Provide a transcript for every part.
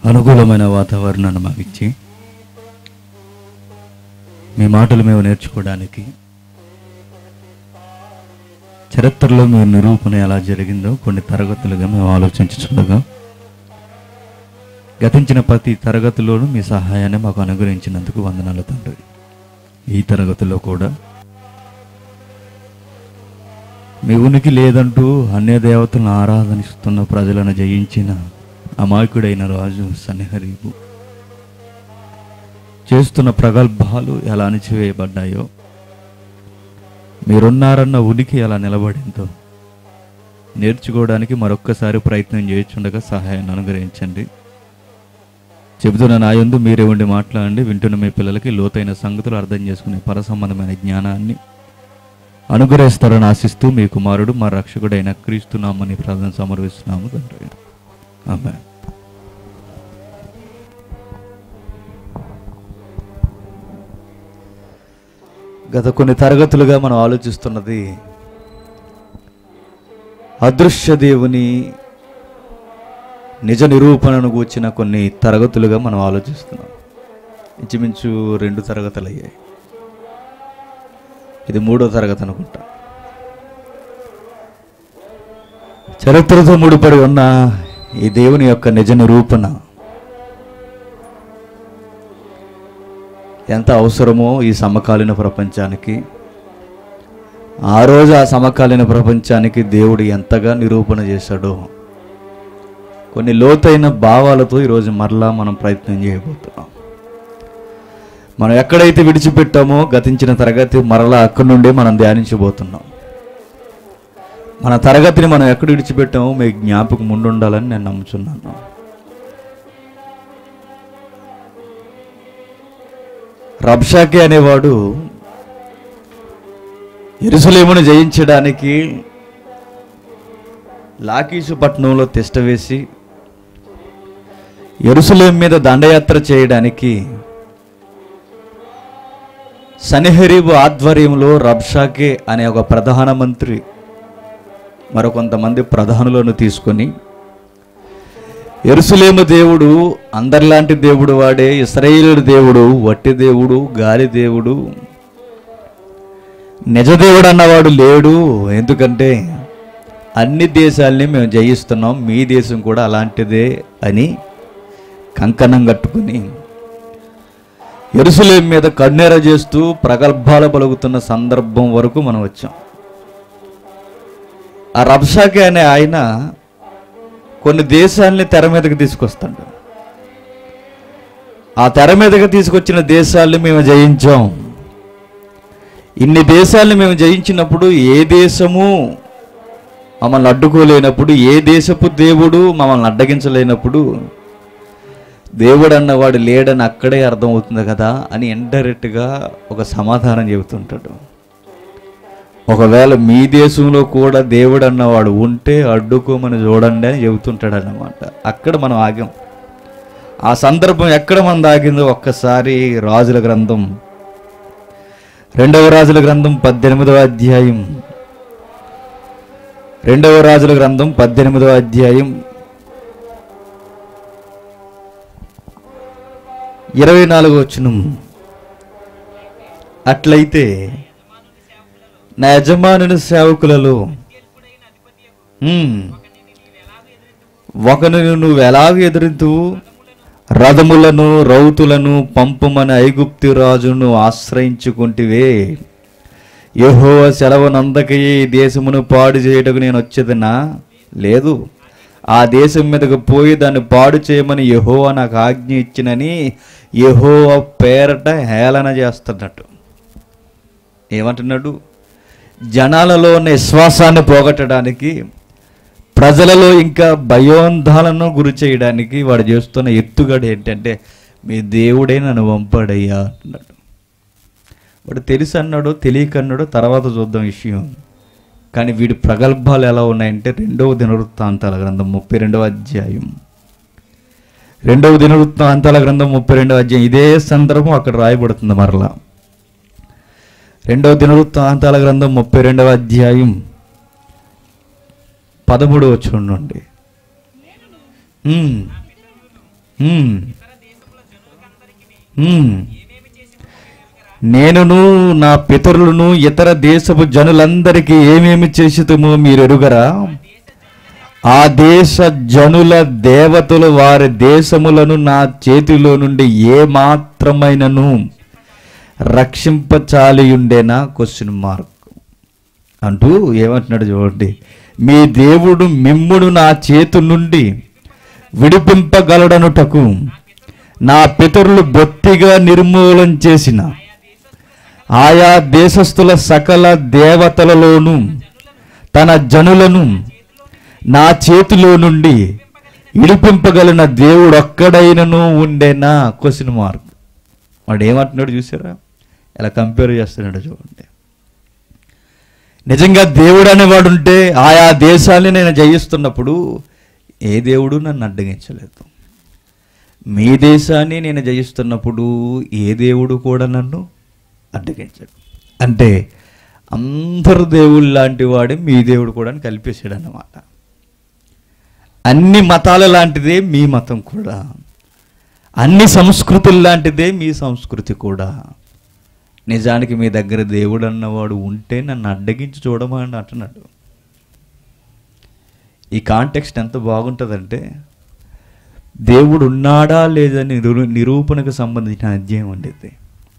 అనుకూలమైన వాతావరణాన్ని మాకు ఇచ్చి మీ మాటలు మేము నేర్చుకోవడానికి చరిత్రలో మీ నిరూపణ ఎలా జరిగిందో కొన్ని తరగతులుగా మేము ఆలోచించుండగా గతించిన ప్రతి తరగతిలోనూ మీ సహాయాన్ని మాకు అనుగ్రహించినందుకు వందనాలు తండ్రి ఈ తరగతిలో కూడా మీ ఉనికి లేదంటూ అన్య దేవతలను ఆరాధనిస్తున్న ప్రజలను జయించిన అమాయకుడైన రాజు సన్నిహరీబు చేస్తున్న ప్రగల్భాలు ఎలా అణిచివేయబడ్డాయో మీరున్నారన్న ఉనికి ఎలా నిలబడిందో నేర్చుకోవడానికి మరొక్కసారి ప్రయత్నం చేయించుండగా సహాయాన్ని అనుగ్రహించండి చెబుతున్న నా యందు మీరే ఉండి మాట్లాడండి వింటున్న మీ పిల్లలకి లోతైన సంగతులు అర్థం చేసుకునే పరసంబంధమైన జ్ఞానాన్ని అనుగ్రహిస్తారని ఆశిస్తూ మీ కుమారుడు మా రక్షకుడైన క్రీస్తు నామని ప్రార్థన సమర్పిస్తున్నాము తండ్రి ఆమె గత కొన్ని తరగతులుగా మనం ఆలోచిస్తున్నది అదృశ్య దేవుని నిజ నిరూపణను కూర్చిన కొన్ని తరగతులుగా మనం ఆలోచిస్తున్నాం ఇంచుమించు రెండు తరగతులు అయ్యాయి ఇది మూడో తరగతి అనుకుంటా చరిత్రతో ముడిపడి ఉన్న ఈ దేవుని యొక్క నిజ నిరూపణ ఎంత అవసరమో ఈ సమకాలీన ప్రపంచానికి ఆ రోజు ఆ సమకాలీన ప్రపంచానికి దేవుడు ఎంతగా నిరూపణ చేశాడో కొన్ని లోతైన భావాలతో ఈరోజు మరలా మనం ప్రయత్నం చేయబోతున్నాం మనం ఎక్కడైతే విడిచిపెట్టామో గతించిన తరగతి మరలా అక్కడి నుండే మనం ధ్యానించబోతున్నాం మన తరగతిని మనం ఎక్కడ విడిచిపెట్టామో మీ జ్ఞాపకం ఉండాలని నేను నమ్ముచున్నాను రబ్షాకే అనేవాడు ఎరుసలేమును జయించడానికి లాకీసు పట్టణంలో తిష్ట వేసి ఎరుసలేం మీద దండయాత్ర చేయడానికి సనిహరీబు ఆధ్వర్యంలో రబ్షాకే అనే ఒక ప్రధానమంత్రి మరికొంతమంది ప్రధానులను తీసుకొని ఎరుసలేము దేవుడు అందరిలాంటి దేవుడు వాడే ఇస్రాయేలు దేవుడు వట్టి దేవుడు గాలి దేవుడు నిజ దేవుడు అన్నవాడు లేడు ఎందుకంటే అన్ని దేశాల్ని మేము జయిస్తున్నాం మీ దేశం కూడా అలాంటిదే అని కంకణం కట్టుకుని ఎరుసలేం మీద కన్నెర చేస్తూ ప్రగల్భాలు పలుకుతున్న సందర్భం వరకు మనం వచ్చాం ఆ రబ్షాకే అనే ఆయన కొన్ని దేశాలని తెర మీదకి తీసుకొస్తాడు ఆ తెర మీదకి తీసుకొచ్చిన దేశాల్ని మేము జయించాం ఇన్ని దేశాలను మేము జయించినప్పుడు ఏ దేశము మమ్మల్ని అడ్డుకోలేనప్పుడు ఏ దేశపు దేవుడు మమ్మల్ని అడ్డగించలేనప్పుడు దేవుడు అన్నవాడు లేడని అక్కడే అర్థమవుతుంది కదా అని ఇండైరెక్ట్గా ఒక సమాధానం చెబుతుంటాడు ఒకవేళ మీ దేశంలో కూడా దేవుడు అన్నవాడు ఉంటే అడ్డుకోమని చూడండి అని చెబుతుంటాడు అన్నమాట అక్కడ మనం ఆగాం ఆ సందర్భం ఎక్కడ మనం ఆగిందో ఒక్కసారి రాజుల గ్రంథం రెండవ రాజుల గ్రంథం పద్దెనిమిదవ అధ్యాయం రెండవ రాజుల గ్రంథం పద్దెనిమిదవ అధ్యాయం ఇరవై నాలుగు వచ్చిన అట్లయితే నా యజమానుని సేవకులలో ఉమ్, ఒకరిని నువ్వు ఎలాగ ఎదురింతువు రథములను రౌతులను పంపమని ఐగుప్తి రాజును ఆశ్రయించుకుంటివే యహో సెలవునందకయే ఈ దేశమును పాడు చేయుటకు నేను వచ్చేదనా లేదు ఆ దేశం మీదకు పోయి దాన్ని పాడు చేయమని యహో నాకు ఆజ్ఞ ఇచ్చినని యహో పేరట హేళన చేస్తున్నట్టు ఏమంటున్నాడు జనాలలో ఉన్న విశ్వాసాన్ని పోగొట్టడానికి ప్రజలలో ఇంకా భయోందాలను గురి చేయడానికి వాడు చేస్తున్న ఎత్తుగడ ఏంటంటే మీ దేవుడే నన్ను పంపాడయ్యా అంటున్నాడు వాడు తెలుసు అన్నాడు తెలియక అన్నాడు తర్వాత చూద్దాం విషయం కానీ వీడి ప్రగల్భాలు ఎలా ఉన్నాయంటే రెండవ దినవృత్తాంతాల గ్రంథం ముప్పై రెండవ అధ్యాయం రెండవ దినవృత్తాంతాల గ్రంథం ముప్పై రెండవ అధ్యాయం ఇదే సందర్భం అక్కడ రాయబడుతుంది మరలా రెండవ దినవృత్తాంతాల గ్రంథం ముప్పై రెండవ అధ్యాయం పదమూడు వచ్చి నుండి ఉమ్. ఉమ్. ఉమ్. నేనును నా పితరులను ఇతర దేశపు జనులందరికీ ఏమేమి చేసితమో మీరు ఎరుగరా ఆ దేశ జనుల దేవతలు వారి దేశములను నా చేతిలో నుండి ఏ మాత్రమైనను రక్షింపచాలియుండేనా క్వశ్చన్ మార్క్ అంటూ ఏమంటున్నాడు చూడండి మీ దేవుడు మిమ్ముడు నా చేతు నుండి విడిపింపగలడనుటకు నా పితరులు బొత్తిగా నిర్మూలన చేసిన ఆయా దేశస్థుల సకల దేవతలలోను తన జనులను నా చేతిలో నుండి ఇడిపింపగలిగిన దేవుడు ఒక్కడైనను ఉండేనా క్వశ్చన్ మార్క్ వాడు ఏమంటున్నాడు చూసారా ఎలా కంపేర్ చేస్తున్నాడు చూడండి నిజంగా దేవుడు అనేవాడు ఉంటే ఆయా దేశాన్ని నేను జయిస్తున్నప్పుడు ఏ దేవుడు నన్ను అడ్డగించలేదు మీ దేశాన్ని నేను జయిస్తున్నప్పుడు ఏ దేవుడు కూడా నన్ను అడ్డగించాడు అంటే అందరు దేవుళ్ళు లాంటి వాడే మీ దేవుడు కూడా అని కల్పేశాడు అన్నమాట అన్ని మతాల లాంటిదే మీ మతం కూడా అన్ని సంస్కృతులు లాంటిదే మీ సంస్కృతి కూడా నిజానికి మీ దగ్గర దేవుడు అన్నవాడు ఉంటే నన్ను అడ్డగించి చూడమని అంటున్నాడు ఈ కాంటెక్స్ట్ ఎంత బాగుంటుందంటే దేవుడు ఉన్నాడా లేదని నిరూ నిరూపణకు సంబంధించిన అధ్యాయం ఉండేది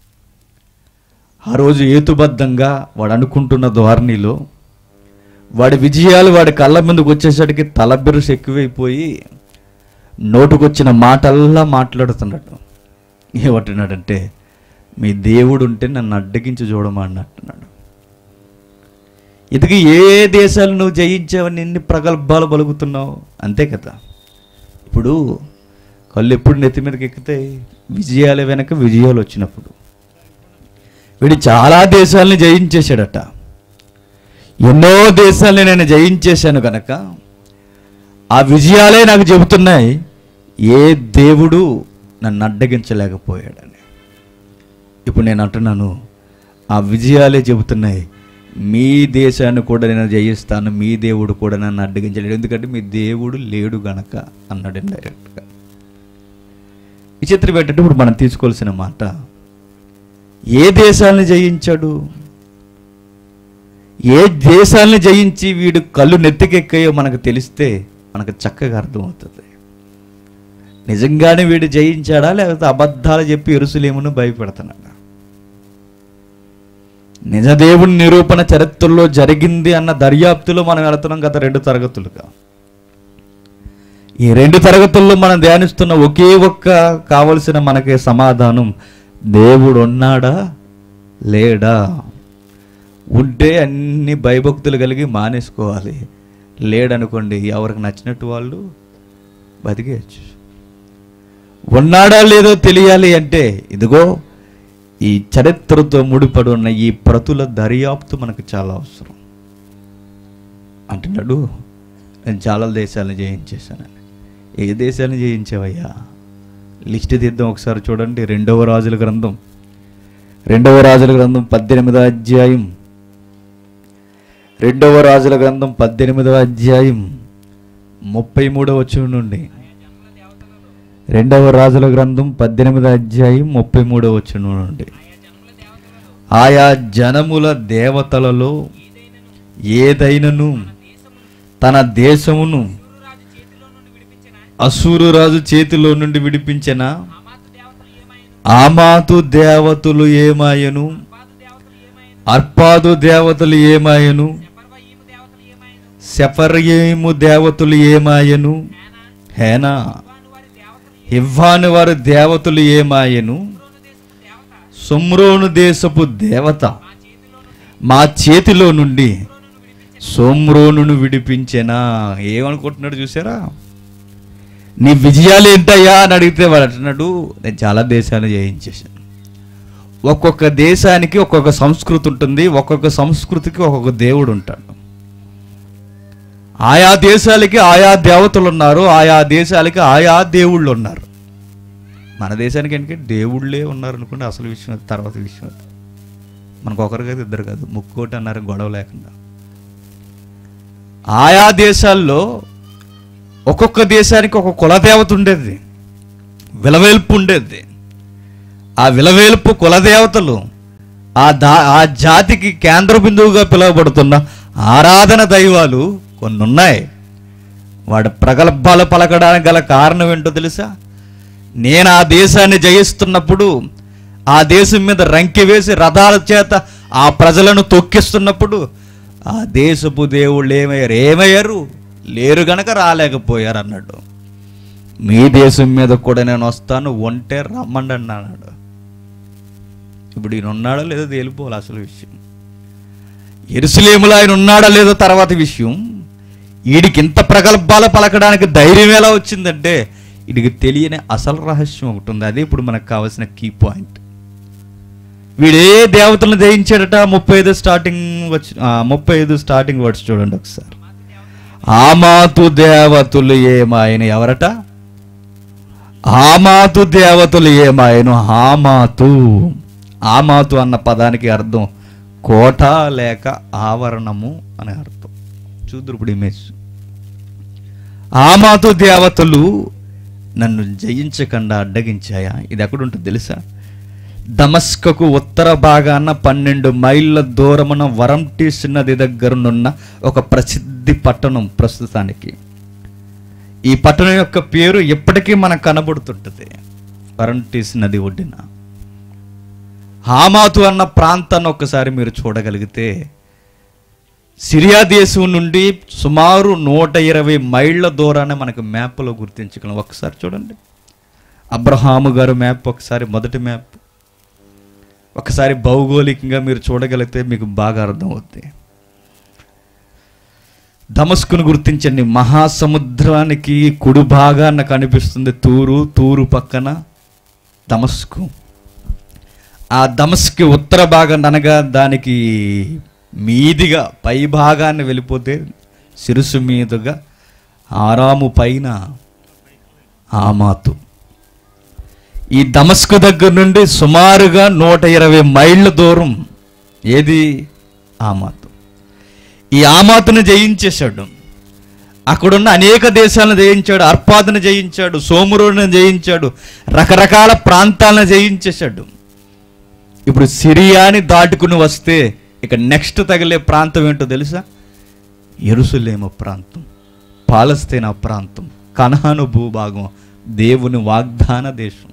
ఆ రోజు ఏతుబద్ధంగా వాడు అనుకుంటున్న ధోరణిలో వాడి విజయాలు వాడి కళ్ళ ముందుకు వచ్చేసరికి తలబిరుసు ఎక్కువైపోయి నోటుకొచ్చిన మాటల్లా మాట్లాడుతున్నాడు ఏమంటున్నాడంటే మీ దేవుడు ఉంటే నన్ను అడ్డగించి చూడమని అంటున్నాడు ఇదికి ఏ దేశాలు నువ్వు జయించావని ఎన్ని ప్రగల్భాలు పలుకుతున్నావు అంతే కదా ఇప్పుడు కళ్ళు ఎప్పుడు నెత్తి మీదకి ఎక్కుతాయి విజయాల వెనక విజయాలు వచ్చినప్పుడు వీడు చాలా దేశాలని జయించేశాడట ఎన్నో దేశాలని నేను జయించేశాను కనుక ఆ విజయాలే నాకు చెబుతున్నాయి ఏ దేవుడు నన్ను అడ్డగించలేకపోయాడని ఇప్పుడు నేను అంటున్నాను ఆ విజయాలే చెబుతున్నాయి మీ దేశాన్ని కూడా నేను జయిస్తాను మీ దేవుడు కూడా నన్ను అడ్డగించలేడు ఎందుకంటే మీ దేవుడు లేడు గనక అన్నాడు డైరెక్ట్గా ఈ చిత్రం ఏంటంటే ఇప్పుడు మనం తీసుకోవాల్సిన మాట ఏ దేశాలను జయించాడు ఏ దేశాలను జయించి వీడు కళ్ళు నెత్తికెక్కాయో మనకు తెలిస్తే మనకు చక్కగా అర్థమవుతుంది నిజంగానే వీడు జయించాడా లేకపోతే అబద్ధాలు చెప్పి ఎరుసలేమును భయపెడుతున్నాడా నిజదేవుని నిరూపణ చరిత్రలో జరిగింది అన్న దర్యాప్తులో మనం వెళుతున్నాం గత రెండు తరగతులుగా ఈ రెండు తరగతుల్లో మనం ధ్యానిస్తున్న ఒకే ఒక్క కావలసిన మనకి సమాధానం దేవుడు ఉన్నాడా లేడా ఉంటే అన్ని భయభక్తులు కలిగి మానేసుకోవాలి లేడనుకోండి ఎవరికి నచ్చినట్టు వాళ్ళు బతికేయచ్చు ఉన్నాడా లేదో తెలియాలి అంటే ఇదిగో ఈ చరిత్రతో ముడిపడి ఉన్న ఈ ప్రతుల దర్యాప్తు మనకు చాలా అవసరం అంటున్నాడు నేను చాలా దేశాలను జయించేశానని ఏ దేశాన్ని జయించావయ్యా లిస్ట్ తీద్దాం ఒకసారి చూడండి రెండవ రాజుల గ్రంథం రెండవ రాజుల గ్రంథం పద్దెనిమిదవ అధ్యాయం రెండవ రాజుల గ్రంథం పద్దెనిమిదవ అధ్యాయం ముప్పై మూడవ వచ్చిన నుండి రెండవ రాజుల గ్రంథం పద్దెనిమిదవ అధ్యాయం ముప్పై మూడవ వచ్చిన నుండి ఆయా జనముల దేవతలలో ఏదైనను తన దేశమును అసూరు రాజు చేతిలో నుండి విడిపించిన ఆమాతు దేవతలు ఏమాయను అర్పాదు దేవతలు ఏమాయను సెఫర్యేము దేవతలు ఏమాయను హేనా ఇవ్వాని వారి దేవతలు ఏమాయను సుమ్రోను దేశపు దేవత మా చేతిలో నుండి సోమ్రోనును విడిపించెనా ఏమనుకుంటున్నాడు చూసారా నీ విజయాలు ఏంటయ్యా అని అడిగితే వాడు అంటున్నాడు నేను చాలా దేశాలు జయించేశాను ఒక్కొక్క దేశానికి ఒక్కొక్క సంస్కృతి ఉంటుంది ఒక్కొక్క సంస్కృతికి ఒక్కొక్క దేవుడు ఉంటాడు ఆయా దేశాలకి ఆయా దేవతలు ఉన్నారు ఆయా దేశాలకి ఆయా దేవుళ్ళు ఉన్నారు మన దేశానికి ఏంటంటే దేవుళ్ళే ఉన్నారు అనుకోండి అసలు విషయం అది, తర్వాత విషయం అది. మనకు ఒకరు కాదు ఇద్దరు కాదు ముక్కోటి అన్నారు గొడవ లేకుండా ఆయా దేశాల్లో ఒక్కొక్క దేశానికి ఒక కులదేవత ఉండేది విలవేల్పు ఉండేది ఆ విలవేల్పు కులదేవతలు ఆ దా ఆ జాతికి కేంద్ర బిందువుగా పిలువబడుతున్న ఆరాధన దైవాలు కొన్ని ఉన్నాయి వాడు ప్రగల్భాలు పలకడానికి గల కారణం ఏంటో తెలుసా నేను ఆ దేశాన్ని జయిస్తున్నప్పుడు ఆ దేశం మీద రంకె వేసి రథాల చేత ఆ ప్రజలను తొక్కిస్తున్నప్పుడు ఆ దేశపు దేవుళ్ళు ఏమయ్యారు ఏమయ్యారు లేరు గనక రాలేకపోయారు అన్నాడు మీ దేశం మీద కూడా నేను వస్తాను ఒంటే రమ్మండి అన్నాడు ఇప్పుడు ఈయన ఉన్నాడో లేదో తేలిపోవాలి అసలు విషయం ఎరుసలేములో ఆయన ఉన్నాడా లేదో తర్వాత విషయం వీడికి ఇంత ప్రగల్భాలు పలకడానికి ధైర్యం ఎలా వచ్చిందంటే వీడికి తెలియని అసలు రహస్యం ఒకటి ఉంది అదే ఇప్పుడు మనకు కావాల్సిన కీ పాయింట్ వీడే దేవతలను జయించాడట ముప్పై ఐదు స్టార్టింగ్ వచ్చి ఆ, ముప్పై ఐదు స్టార్టింగ్ వర్డ్స్ చూడండి ఒకసారి ఆమాతు దేవతలు ఏమాయన ఎవరట ఆమాతు దేవతలు ఏమాయను ఆమాతు ఆమాతు అన్న పదానికి అర్థం కోట లేక ఆవరణము అనే అర్థం చూద్దరు ఇప్పుడు ఇమేజ్ ఆమాతు దేవతలు నన్ను జయించకుండా అడ్డగించాయా ఇది ఎక్కడుంటుంది తెలుసా దమస్కకు ఉత్తర భాగాన పన్నెండు మైళ్ళ దూరమున వరంటీస్ నది దగ్గరనున్న ఒక ప్రసిద్ధి పట్టణం ప్రస్తుతానికి ఈ పట్టణం యొక్క పేరు ఎప్పటికీ మనకు కనబడుతుంటుంది వరంటీస్ నది ఒడ్డిన హామాతు అన్న ప్రాంతాన్ని ఒక్కసారి మీరు చూడగలిగితే సిరియా దేశం నుండి సుమారు నూట ఇరవై మైళ్ళ దూరాన్ని మనకు మ్యాప్లో గుర్తించగలం ఒకసారి చూడండి అబ్రహాము గారు మ్యాప్ ఒకసారి మొదటి మ్యాప్ ఒకసారి భౌగోళికంగా మీరు చూడగలిగితే మీకు బాగా అర్థమవుతుంది దమస్కును గుర్తించండి మహాసముద్రానికి కుడి భాగాన కనిపిస్తుంది తూరు తూరు పక్కన దమస్కు ఆ దమస్కి ఉత్తర భాగాన్ని అనగా దానికి మీదిగా పై భాగాన్ని వెళ్ళిపోతే శిరుసు మీదుగా ఆరాము పైన ఆమాతు ఈ దమస్కు దగ్గర నుండి సుమారుగా నూట ఇరవై మైళ్ళ దూరం ఏది ఆమాతు ఈ ఆమాతును జయించేశాడు అక్కడున్న అనేక దేశాలను జయించాడు అర్పాదును జయించాడు సోమురుని జయించాడు రకరకాల ప్రాంతాలను జయించేశాడు ఇప్పుడు సిరియాని దాటుకుని వస్తే ఇక నెక్స్ట్ తగిలే ప్రాంతం ఏంటో తెలుసా ఎరుసలేమ ప్రాంతం పాలస్తీనా ప్రాంతం కనహాను భూభాగం దేవుని వాగ్దాన దేశం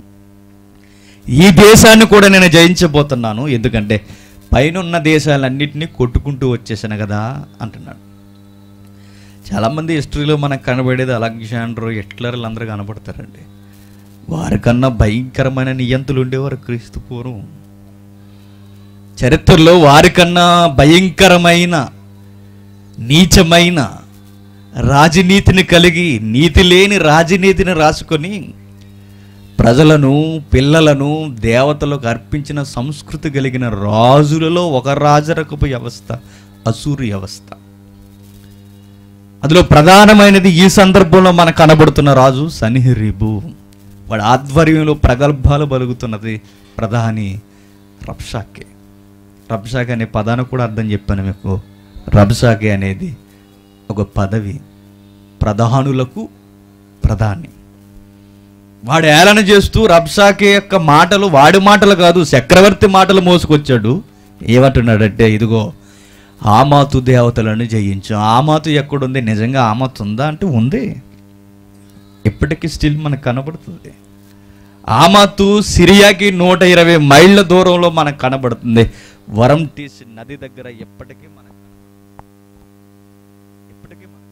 ఈ దేశాన్ని కూడా నేను జయించబోతున్నాను ఎందుకంటే పైనున్న దేశాలన్నింటినీ కొట్టుకుంటూ వచ్చేసాను కదా అంటున్నాడు చాలామంది హిస్టరీలో మనకు కనబడేది అలెగ్జాండర్ హిట్లర్లు అందరూ కనబడతారండి వారికన్నా భయంకరమైన నియంతులు ఉండేవారు క్రీస్తు పూర్వం చరిత్రలో వారికన్నా భయంకరమైన నీచమైన రాజనీతిని కలిగి నీతి లేని రాజనీతిని రాసుకొని ప్రజలను పిల్లలను దేవతలకు అర్పించిన సంస్కృతి కలిగిన రాజులలో ఒక రాజరకపు వ్యవస్థ అసూరి వ్యవస్థ అందులో ప్రధానమైనది ఈ సందర్భంలో మనకు కనబడుతున్న రాజు సన్హిరిబు వాడి ఆధ్వర్యంలో ప్రగల్భాలు బలుగుతున్నది ప్రధాని రబ్షాకే రబ్షాకే అనే పదానికి కూడా అర్థం చెప్పాను మీకు రబ్షాకే అనేది ఒక పదవి ప్రధానులకు ప్రధాని వాడు ఏలన చేస్తూ రబ్షాకే యొక్క మాటలు వాడి మాటలు కాదు చక్రవర్తి మాటలు మోసుకొచ్చాడు ఏమంటున్నాడంటే ఇదిగో ఆమాతు దేవతలను జయించు ఆమాతు ఎక్కడుంది నిజంగా ఆమాతు ఉందా అంటే ఉంది ఇప్పటికీ స్టిల్ మనకు కనబడుతుంది ఆమాతు సిరియాకి నూట ఇరవై మైళ్ళ దూరంలో మనకు కనబడుతుంది వరం తీసి నది దగ్గర ఎప్పటికీ మనకు ఎప్పటికీ మనకు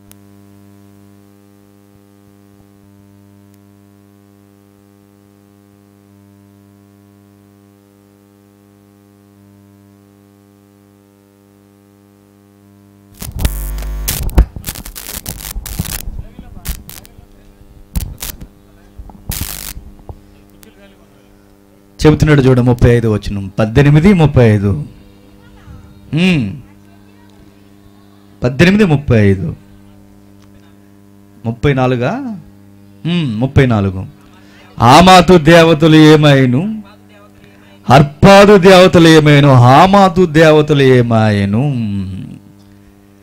చెబుతున్నాడు చూడ ముప్పై ఐదు వచ్చిన పద్దెనిమిది ముప్పై ఐదు ఉమ్. పద్దెనిమిది ముప్పై ఐదు ముప్పై నాలుగా ఉమ్, ముప్పై నాలుగు ఆమాతు దేవతలు ఏమైను అర్పాదు దేవతలు ఏమైను హామాతు దేవతలు ఏమాయను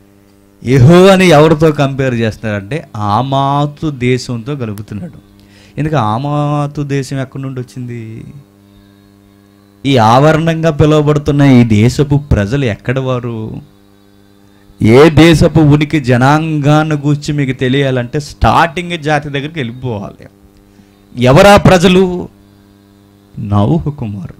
యెహో అని ఎవరితో కంపేర్ చేస్తున్నారంటే ఆమాతు దేశంతో కలుపుతున్నాడు ఎందుకు ఆమాతు దేశం ఎక్కడి నుండి వచ్చింది ఈ ఆవరణంగా పిలువబడుతున్న ఈ దేశపు ప్రజలు ఎక్కడ వారు ఏ దేశపు ఉనికి జనాంగాన్ని గూర్చి మీకు తెలియాలంటే స్టార్టింగ్ జాతి దగ్గరికి వెళ్ళిపోవాలి ఎవరా ప్రజలు నవహు కుమారులు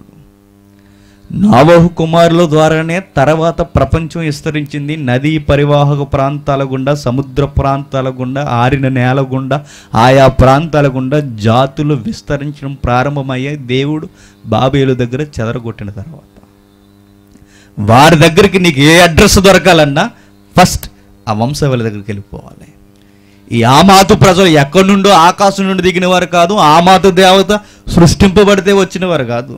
నవహు కుమారుల ద్వారానే తర్వాత ప్రపంచం విస్తరించింది నదీ పరివాహక ప్రాంతాల గుండా సముద్ర ప్రాంతాల గుండా ఆరిన నేల గుండా ఆయా ప్రాంతాల గుండా జాతులు విస్తరించడం ప్రారంభమయ్యాయి దేవుడు బాబేలు దగ్గర చెదరగొట్టిన తర్వాత వారి దగ్గరికి నీకు ఏ అడ్రస్ దొరకాలన్నా ఫస్ట్ ఆ వంశవళి దగ్గరికి వెళ్ళిపోవాలి ఈ ఆమాతు ప్రజలు ఎక్కడి నుండో ఆకాశం నుండి దిగిన వారు కాదు ఆమాతు దేవత సృష్టింపబడితే వచ్చిన వారు కాదు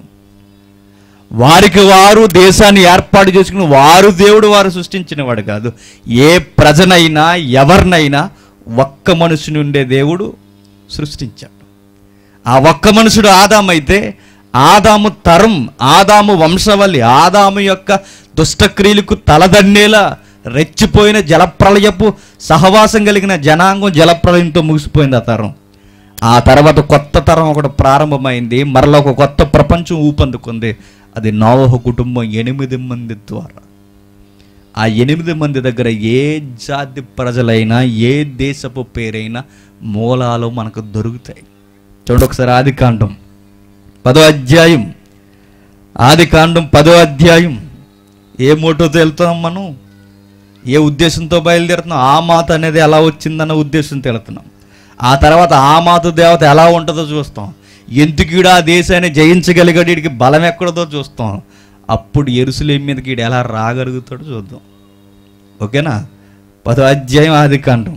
వారికి వారు దేశాన్ని ఏర్పాటు చేసుకుని వారు దేవుడు వారు సృష్టించిన వాడు కాదు ఏ ప్రజనైనా ఎవరినైనా ఒక్క మనుషుని ఉండే దేవుడు సృష్టించాడు ఆ ఒక్క మనుషుడు ఆదాము అయితే ఆదాము తరం ఆదాము వంశవల్లి ఆదాము యొక్క దుష్టక్రియలకు తలదన్నేలా రెచ్చిపోయిన జలప్రలయపు సహవాసం కలిగిన జనాంగం జలప్రలయంతో ముగిసిపోయింది ఆ తరం ఆ తర్వాత కొత్త తరం ఒకటి ప్రారంభమైంది మరలా ఒక కొత్త ప్రపంచం ఊపందుకుంది అది నోవహ కుటుంబం ఎనిమిది మంది ద్వారా ఆ ఎనిమిది మంది దగ్గర ఏ జాతి ప్రజలైనా ఏ దేశపు పేరైనా మూలాలు మనకు దొరుకుతాయి చూడండి ఒకసారి ఆది కాండం పదో అధ్యాయం ఆది కాండం పదో అధ్యాయం ఏ మోటోతో వెళ్తున్నాం మనం ఏ ఉద్దేశంతో బయలుదేరుతున్నాం ఆ మాత అనేది ఎలా వచ్చిందన్న ఉద్దేశంతో వెళ్తున్నాం ఆ తర్వాత ఆ మాత దేవత ఎలా ఉంటుందో చూస్తాం ఎందుకు ఈడు ఆ దేశాన్ని జయించగలిగాడు వీడికి బలం ఎక్కడదో చూస్తాం అప్పుడు ఎరుసలేం మీదకి ఈడు ఎలా రాగలుగుతాడో చూద్దాం ఓకేనా పదో అధ్యాయం ఆది కాండం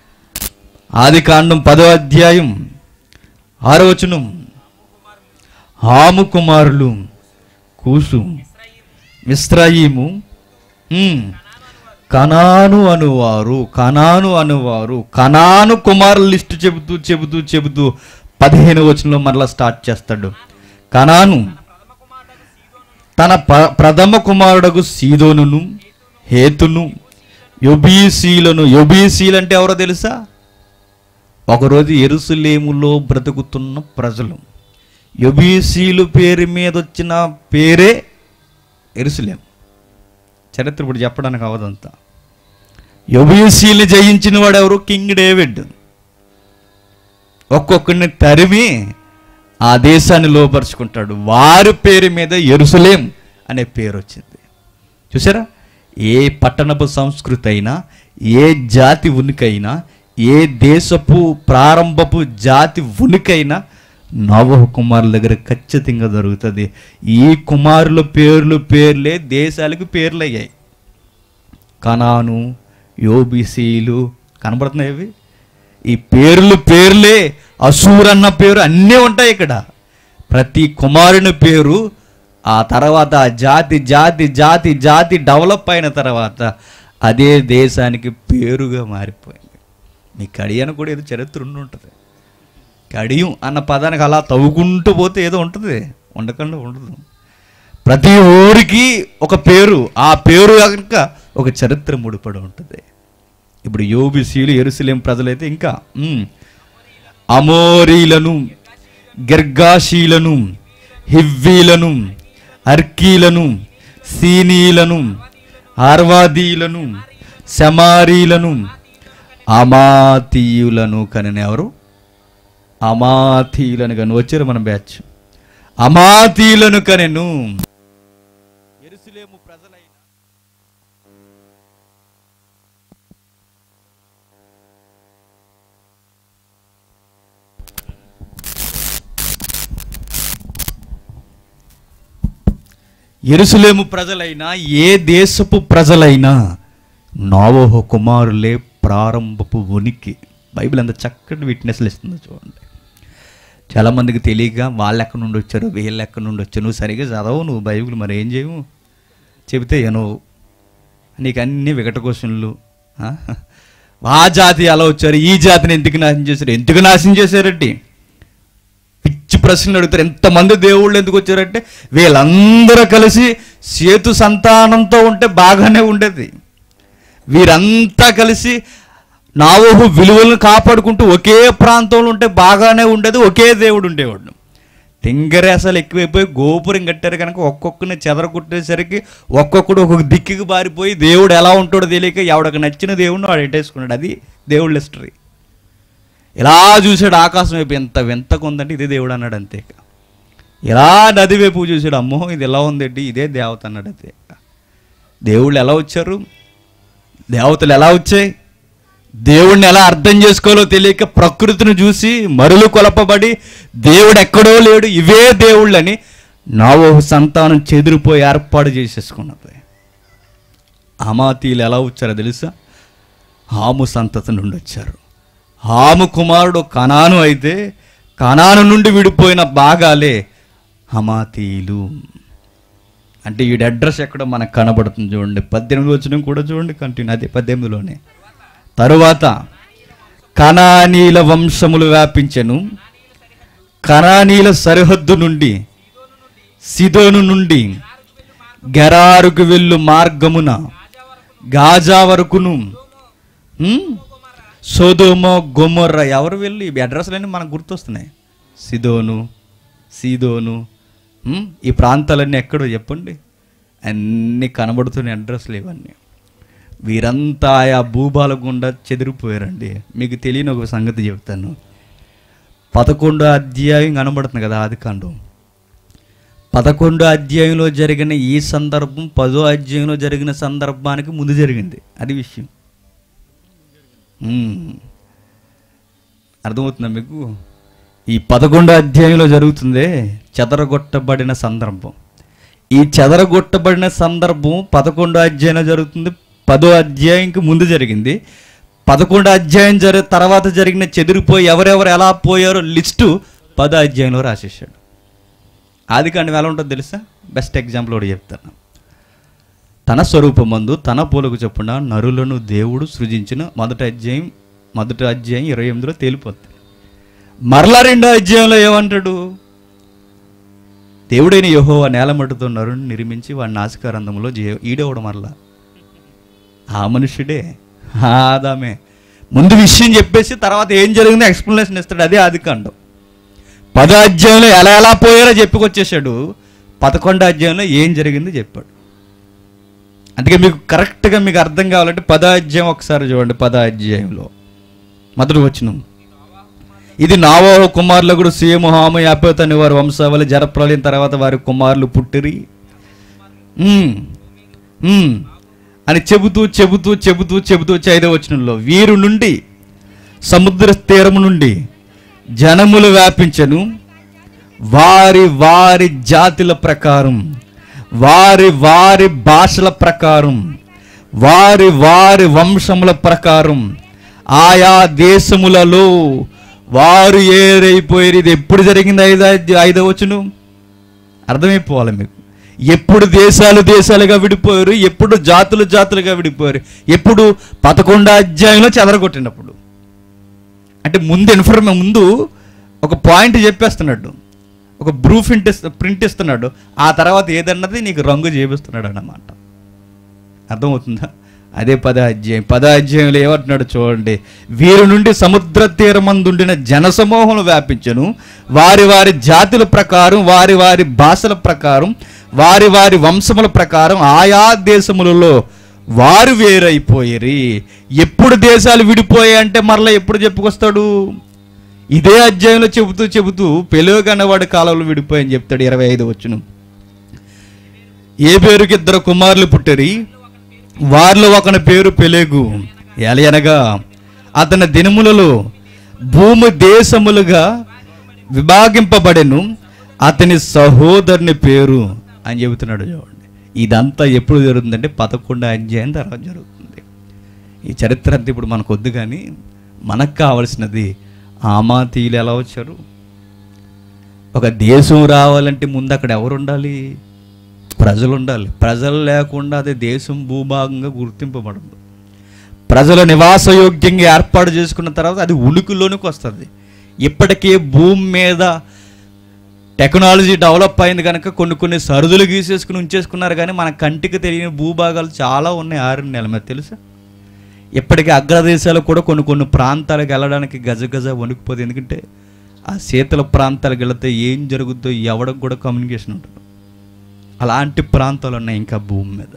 ఆది కాండం పదో అధ్యాయం ఆరో వచనం హాము కుమారులు కూసు మిశ్రాయిము ఉమ్, కనాను అనువారు కనాను అనువారు కనాను కుమారుల లిస్టు చెబుతూ చెబుతూ చెబుతూ పదిహేను వచనంలో మరలా స్టార్ట్ చేస్తాడు కనాను తన ప- ప్రథమ కుమారుడకు సీదోనును హేతును యొబీసీలను యొబీసీలు అంటే ఎవరో తెలుసా ఒకరోజు ఎరుసలేములో బ్రతుకుతున్న ప్రజలు యొబీసీలు పేరు మీద వచ్చిన పేరే ఎరుసలేం చరిత్ర ఇప్పుడు చెప్పడానికి అవదంతా యొబీసీలు జయించిన వాడు ఎవరు కింగ్ డేవిడ్ ఒక్కొక్కరిని తరిమి ఆ దేశాన్ని లోపరుచుకుంటాడు వారి పేరు మీద ఎరుసలేం అనే పేరు వచ్చింది చూసారా ఏ పట్టణపు సంస్కృతి అయినా ఏ జాతి ఉనికైనా ఏ దేశపు ప్రారంభపు జాతి ఉనికైనా నవహ కుమారుల దగ్గర ఖచ్చితంగా దొరుకుతుంది ఈ కుమారుల పేర్లు పేర్లే దేశాలకు పేర్లు అయ్యాయి కనాను యోబిసీలు కనబడుతున్నాయి ఇవి ఈ పేర్లు పేర్లే అసూర్ అన్న పేరు అన్నీ ఉంటాయి ఇక్కడ ప్రతి కుమారుని పేరు ఆ తర్వాత ఆ జాతి జాతి జాతి జాతి డెవలప్ అయిన తర్వాత అదే దేశానికి పేరుగా మారిపోయింది మీ కడియను కూడా ఏదో చరిత్ర ఉండి ఉంటుంది కడియం అన్న పదానికి అలా తవ్వుకుంటూ పోతే ఏదో ఉంటుంది ఉండకుండా ఉండదు ప్రతి ఊరికి ఒక పేరు ఆ పేరు కనుక ఒక చరిత్ర ముడిపడి ఉంటుంది ఇప్పుడు యోబిసీలు ఎరుసలేం ప్రజలైతే ఇంకా ఉమ్, అమోరీలను గిర్గాషీలను హివ్వీలను అర్కీలను సీనీలను ఆర్వాదీలను శమారీలను అమాతీయులను కనిన ఎవరు అమాతీయులను కను వచ్చారు మన బ్యాచ్ అమాతీయులను కనెను ఎరుసలేము ప్రజలైన ఎరుసలేము ప్రజలైనా ఏ దేశపు ప్రజలైనా నోవహు కుమారులే ప్రారంభపు ఉనికి బైబిల్ అంత చక్కటి విట్నెస్లు ఇస్తుందో చూడండి చాలామందికి తెలియక వాళ్ళు ఎక్కడి నుండి వచ్చారు వీళ్ళు ఎక్కడి నుండి వచ్చారు నువ్వు సరిగా చదవవు నువ్వు బైబిల్ మరి ఏం చేయవు చెబితే ఏనో నీకు అన్ని వికట క్వశ్చన్లు ఆ? ఆ జాతి అలా వచ్చారు ఈ జాతిని ఎందుకు నాశనం చేశారు ఎందుకు నాశనం చేశారంటే పిచ్చి ప్రశ్నలు అడుగుతారు ఎంతమంది దేవుళ్ళు ఎందుకు వచ్చారంటే వీళ్ళందరూ కలిసి సేతు సంతానంతో ఉంటే బాగానే ఉండేది వీరంతా కలిసి నావోహు విలువలను కాపాడుకుంటూ ఒకే ప్రాంతంలో ఉంటే బాగానే ఉండేది ఒకే దేవుడు ఉండేవాడు తింగరేసాలు ఎక్కువైపోయి గోపురం కట్టారు కనుక ఒక్కొక్కరిని చెదరగొట్టేసరికి ఒక్కొక్కడు ఒక్కొక్క దిక్కుకి బారిపోయి దేవుడు ఎలా ఉంటాడో తెలియక ఎవడికి నచ్చిన దేవుడిని వాడు ఎట్టేసుకున్నాడు అది దేవుళ్ళ హిస్టరీ ఇలా చూశాడు ఆకాశం వైపు ఎంత వింతగా ఉందంటే ఇదే దేవుడు అన్నాడు అంతే ఇలా నది వైపు చూశాడు అమ్మో ఇది ఎలా ఉందండి ఇదే దేవత అన్నాడు అంతే దేవుళ్ళు ఎలా వచ్చారు దేవతలు ఎలా వచ్చాయి దేవుణ్ణి ఎలా అర్థం చేసుకోవాలో తెలియక ప్రకృతిని చూసి మరులు కొలపబడి దేవుడు ఎక్కడో లేడు ఇవే దేవుళ్ళని నావో సంతానం చెదిరిపోయి ఏర్పాటు చేసేసుకున్నది అమాతీలు ఎలా వచ్చారో తెలుసా హాము సంతతి నుండి వచ్చారు హాము కుమారుడు కనాను అయితే కనాను నుండి విడిపోయిన భాగాలే హమాతీలు అంటే ఈ అడ్రస్ ఎక్కడ మనకు కనబడుతుంది చూడండి పద్దెనిమిది వచ్చిన కూడా చూడండి కంటిన్యూ అదే పద్దెనిమిదిలోనే తరువాత కనానీల వంశములు వ్యాపించెను కనానీల సరిహద్దు నుండి సిదోను నుండి గెరారుకు వెళ్ళు మార్గమున గాజా వరకును ఉమ్, సోదోమో గొమొర్ర ఎవరు వెళ్ళి ఈ అడ్రస్లన్నీ మనకు గుర్తొస్తున్నాయి సిదోను సీదోను ఉమ్, ఈ ప్రాంతాలన్నీ ఎక్కడో చెప్పండి అన్నీ కనబడుతున్న అడ్రస్లు ఇవన్నీ వీరంతా ఆయా భూభాల గుండా చెదిరిపోయారండి మీకు తెలియని ఒక సంగతి చెప్తాను పదకొండో అధ్యాయం కనబడుతుంది కదా ఆది కాండం పదకొండో అధ్యాయంలో జరిగిన ఈ సందర్భం పదో అధ్యాయంలో జరిగిన సందర్భానికి ముందు జరిగింది అది విషయం ఉమ్. అర్థమవుతుందా మీకు ఈ పదకొండో అధ్యాయంలో జరుగుతుందే చెదరగొట్టబడిన సందర్భం ఈ చెదరగొట్టబడిన సందర్భం పదకొండో అధ్యాయంలో జరుగుతుంది పదో అధ్యాయంకి ముందు జరిగింది పదకొండో అధ్యాయం జరి తర్వాత జరిగిన చెదిరిపోయి ఎవరెవరు ఎలా పోయారో లిస్టు పదో అధ్యాయంలో రాసేసాడు ఆది కాండం ఎలా ఉంటుందో తెలుసా బెస్ట్ ఎగ్జాంపుల్ ఒకటి చెప్తాను తన స్వరూపమందు తన పోలుకు చొప్పున నరులను దేవుడు సృజించిన మొదటి అధ్యాయం మొదటి అధ్యాయం ఇరవై ఎనిమిదిలో తేలిపోతుంది మరలా రెండో అధ్యాయంలో ఏమంటాడు దేవుడైన యహో ఆ నేలమట్టుతో నరుని నిర్మించి వాడి నాసికారంధంలో జే ఈడవడం మరలా ఆ మనుషుడే ఆ ఆదామే ముందు విషయం చెప్పేసి తర్వాత ఏం జరిగిందో ఎక్స్ప్లెనేషన్ ఇస్తాడు అదే ఆది కాండం పదో అధ్యాయంలో ఎలా ఎలా పోయారో చెప్పుకొచ్చేసాడు పదకొండో అధ్యాయంలో ఏం జరిగిందో చెప్పాడు అందుకే మీకు కరెక్ట్గా మీకు అర్థం కావాలంటే పదో అధ్యాయం ఒకసారి చూడండి పదో అధ్యాయంలో మొదటి వచనం ఇది నావో కుమారులగుడు సీఎము హాము యాపేత అని వారి వంశావళి జరప్రలయం తర్వాత వారి కుమారులు పుట్టిరి ఉమ్, ఉమ్, అని చెబుతూ చెబుతూ చెబుతూ చెబుతూ వచ్చి ఐదో వచనంలో వీరు నుండి సముద్ర తీరము నుండి జనములు వ్యాపించను వారి వారి జాతుల ప్రకారం వారి వారి భాషల ప్రకారం వారి వారి వంశముల ప్రకారం ఆయా దేశములలో వారు ఏరైపోయారు ఇది ఎప్పుడు జరిగింది ఐదో ఐదో వచ్చును అర్థమైపోవాలి మీకు ఎప్పుడు దేశాలు దేశాలుగా విడిపోయారు ఎప్పుడు జాతులు జాతులుగా విడిపోయారు ఎప్పుడు పదకొండో అధ్యాయంలో చెదరగొట్టినప్పుడు అంటే ముందు ఇన్ఫర్మే ముందు ఒక పాయింట్ చెప్పేస్తున్నాడు ఒక బ్రూఫ్ ఇంట్ ప్రింట్ ఇస్తున్నాడు ఆ తర్వాత ఏదన్నది నీకు రంగు చేపిస్తున్నాడు అన్నమాట అర్థమవుతుందా అదే పద అధ్యాయం పద అధ్యాయంలో ఏమంటున్నాడు చూడండి వీరి నుండి సముద్ర తీరమందుండిన జనసమూహములు వ్యాపించను వారి వారి జాతుల ప్రకారం వారి వారి భాషల ప్రకారం వారి వారి వంశముల ప్రకారం ఆయా దేశములలో వారు వేరైపోయిరి ఎప్పుడు దేశాలు విడిపోయాయి అంటే మరలా ఎప్పుడు చెప్పుకొస్తాడు ఇదే అధ్యాయంలో చెబుతూ చెబుతూ పెలుగన్నవాడి కాలంలో విడిపోయని చెప్తాడు ఇరవై ఐదు వచ్చును ఏ పేరుకి ఇద్దరు కుమారులు పుట్టరి వారిలో ఒకని పేరు పెలేగు ఎలయనగా అతని దినములలో భూమి దేశములుగా విభాగింపబడెను అతని సహోదరుని పేరు అని చెబుతున్నాడు చూడండి ఇదంతా ఎప్పుడు జరుగుతుందంటే పదకొండు అధ్యాయం తర్వాత జరుగుతుంది ఈ చరిత్ర అంతా ఇప్పుడు మనకు వద్దు కానీ మనకు కావలసినది ఆమాతీయులు ఎలా వచ్చారు ఒక దేశం రావాలంటే ముందు అక్కడ ఎవరు ఉండాలి ప్రజలు ఉండాలి ప్రజలు లేకుండా అది దేశం భూభాగంగా గుర్తింపబడదు ప్రజల నివాసయోగ్యంగా ఏర్పాటు చేసుకున్న తర్వాత అది ఉనికిలోనికి వస్తుంది ఇప్పటికే భూమి మీద టెక్నాలజీ డెవలప్ అయింది కనుక కొన్ని కొన్ని సరుదులు గీసేసుకుని ఉంచేసుకున్నారు కానీ మన కంటికి తెలియని భూభాగాలు చాలా ఉన్నాయి ఆరు నెలల మీద తెలుసా ఇప్పటికీ అగ్రదేశాలు కూడా కొన్ని కొన్ని ప్రాంతాలకు వెళ్ళడానికి గజ గజ వణుకుపోతుంది ఎందుకంటే ఆ శీతల ప్రాంతాలకు వెళితే ఏం జరుగుతుందో ఎవరికి కూడా కమ్యూనికేషన్ ఉంటుంది అలాంటి ప్రాంతాలు ఉన్నాయి ఇంకా భూమి మీద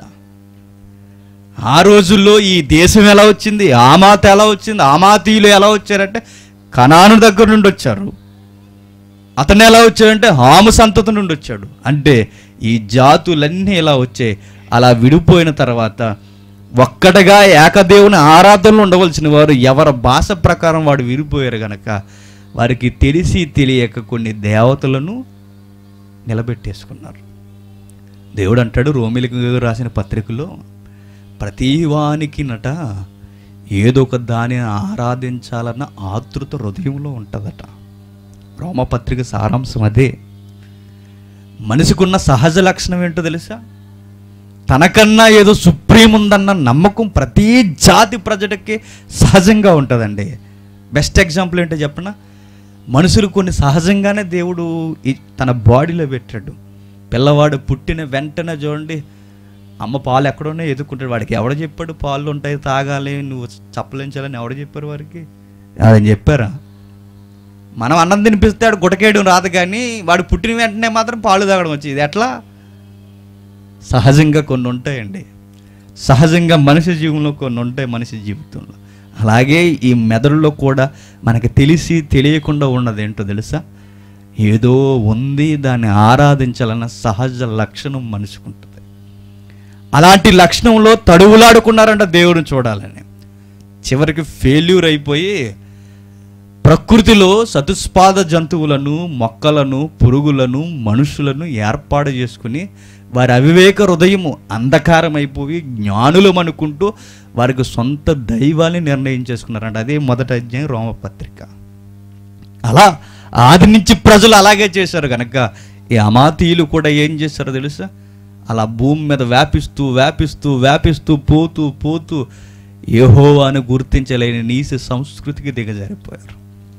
ఆ రోజుల్లో ఈ దేశం ఎలా వచ్చింది ఆమాత ఎలా వచ్చింది ఆమాతీయులు ఎలా వచ్చారంటే కనాను దగ్గర నుండి వచ్చారు అతను ఎలా వచ్చాడంటే హాము సంతతి నుండి వచ్చాడు అంటే ఈ జాతులన్నీ ఇలా వచ్చాయి అలా విడిపోయిన తర్వాత ఒక్కటగా ఏకదేవుని ఆరాధనలో ఉండవలసిన వారు ఎవరి భాష ప్రకారం వాడు విడిపోయారు గనక వారికి తెలిసి తెలియక కొన్ని దేవతలను నిలబెట్టేసుకున్నారు దేవుడు అంటాడు రోమిలకు రాసిన పత్రికలో ప్రతి వానికి నట ఏదో ఒక దానిని ఆరాధించాలన్న ఆతృత హృదయంలో ఉంటుందట రోమపత్రిక సారాంశం అదే మనిషికున్న సహజ లక్షణం ఏంటో తెలుసా తనకన్నా ఏదో సుప్రీం ఉందన్న నమ్మకం ప్రతి జాతి ప్రజలకి సహజంగా ఉంటుందండి బెస్ట్ ఎగ్జాంపుల్ ఏంటో చెప్పనా మనుషులు కొన్ని సహజంగానే దేవుడు ఈ- తన బాడీలో పెట్టాడు పిల్లవాడు పుట్టిన వెంటనే చూడండి అమ్మ పాలు ఎక్కడున్నా ఎదుర్కొంటాడు వాడికి ఎవడు చెప్పాడు పాలు ఉంటాయి తాగాలి నువ్వు చప్పలించాలని ఎవడు చెప్పారు వారికి అదని చెప్పారా మనం అన్నం తినిపిస్తాడు గుటకేయడం రాదు కానీ వాడు పుట్టిన వెంటనే మాత్రం పాలు తాగడం వచ్చి ఇది ఎట్లా సహజంగా కొన్ని ఉంటాయండి సహజంగా మనిషి జీవంలో కొన్ని ఉంటాయి మనిషి జీవితంలో అలాగే ఈ మెదడులో కూడా మనకి తెలిసి తెలియకుండా ఉన్నది ఏంటో తెలుసా ఏదో ఉంది దాన్ని ఆరాధించాలన్న సహజ లక్షణం మనిషికి ఉంటుంది అలాంటి లక్షణంలో తడువులాడుకున్నారంట దేవుడిని చూడాలని చివరికి ఫెయిల్యూర్ అయిపోయి ప్రకృతిలో చతుస్పాద జంతువులను మొక్కలను పురుగులను మనుషులను ఏర్పాటు చేసుకుని వారి అవివేక హృదయము అంధకారం అయిపోయి జ్ఞానులం అనుకుంటూ వారికి సొంత దైవాన్ని నిర్ణయం చేసుకున్నారంట అదే మొదటి అధ్యాయం రోమపత్రిక అలా ఆది నుంచి ప్రజలు అలాగే చేశారు కనుక ఈ అమాతీయులు కూడా ఏం చేశారో తెలుసా అలా భూమి మీద వ్యాపిస్తూ వ్యాపిస్తూ వ్యాపిస్తూ పోతూ పోతూ యెహోవాను గుర్తించలేని నీసి సంస్కృతికి దిగజారిపోయారు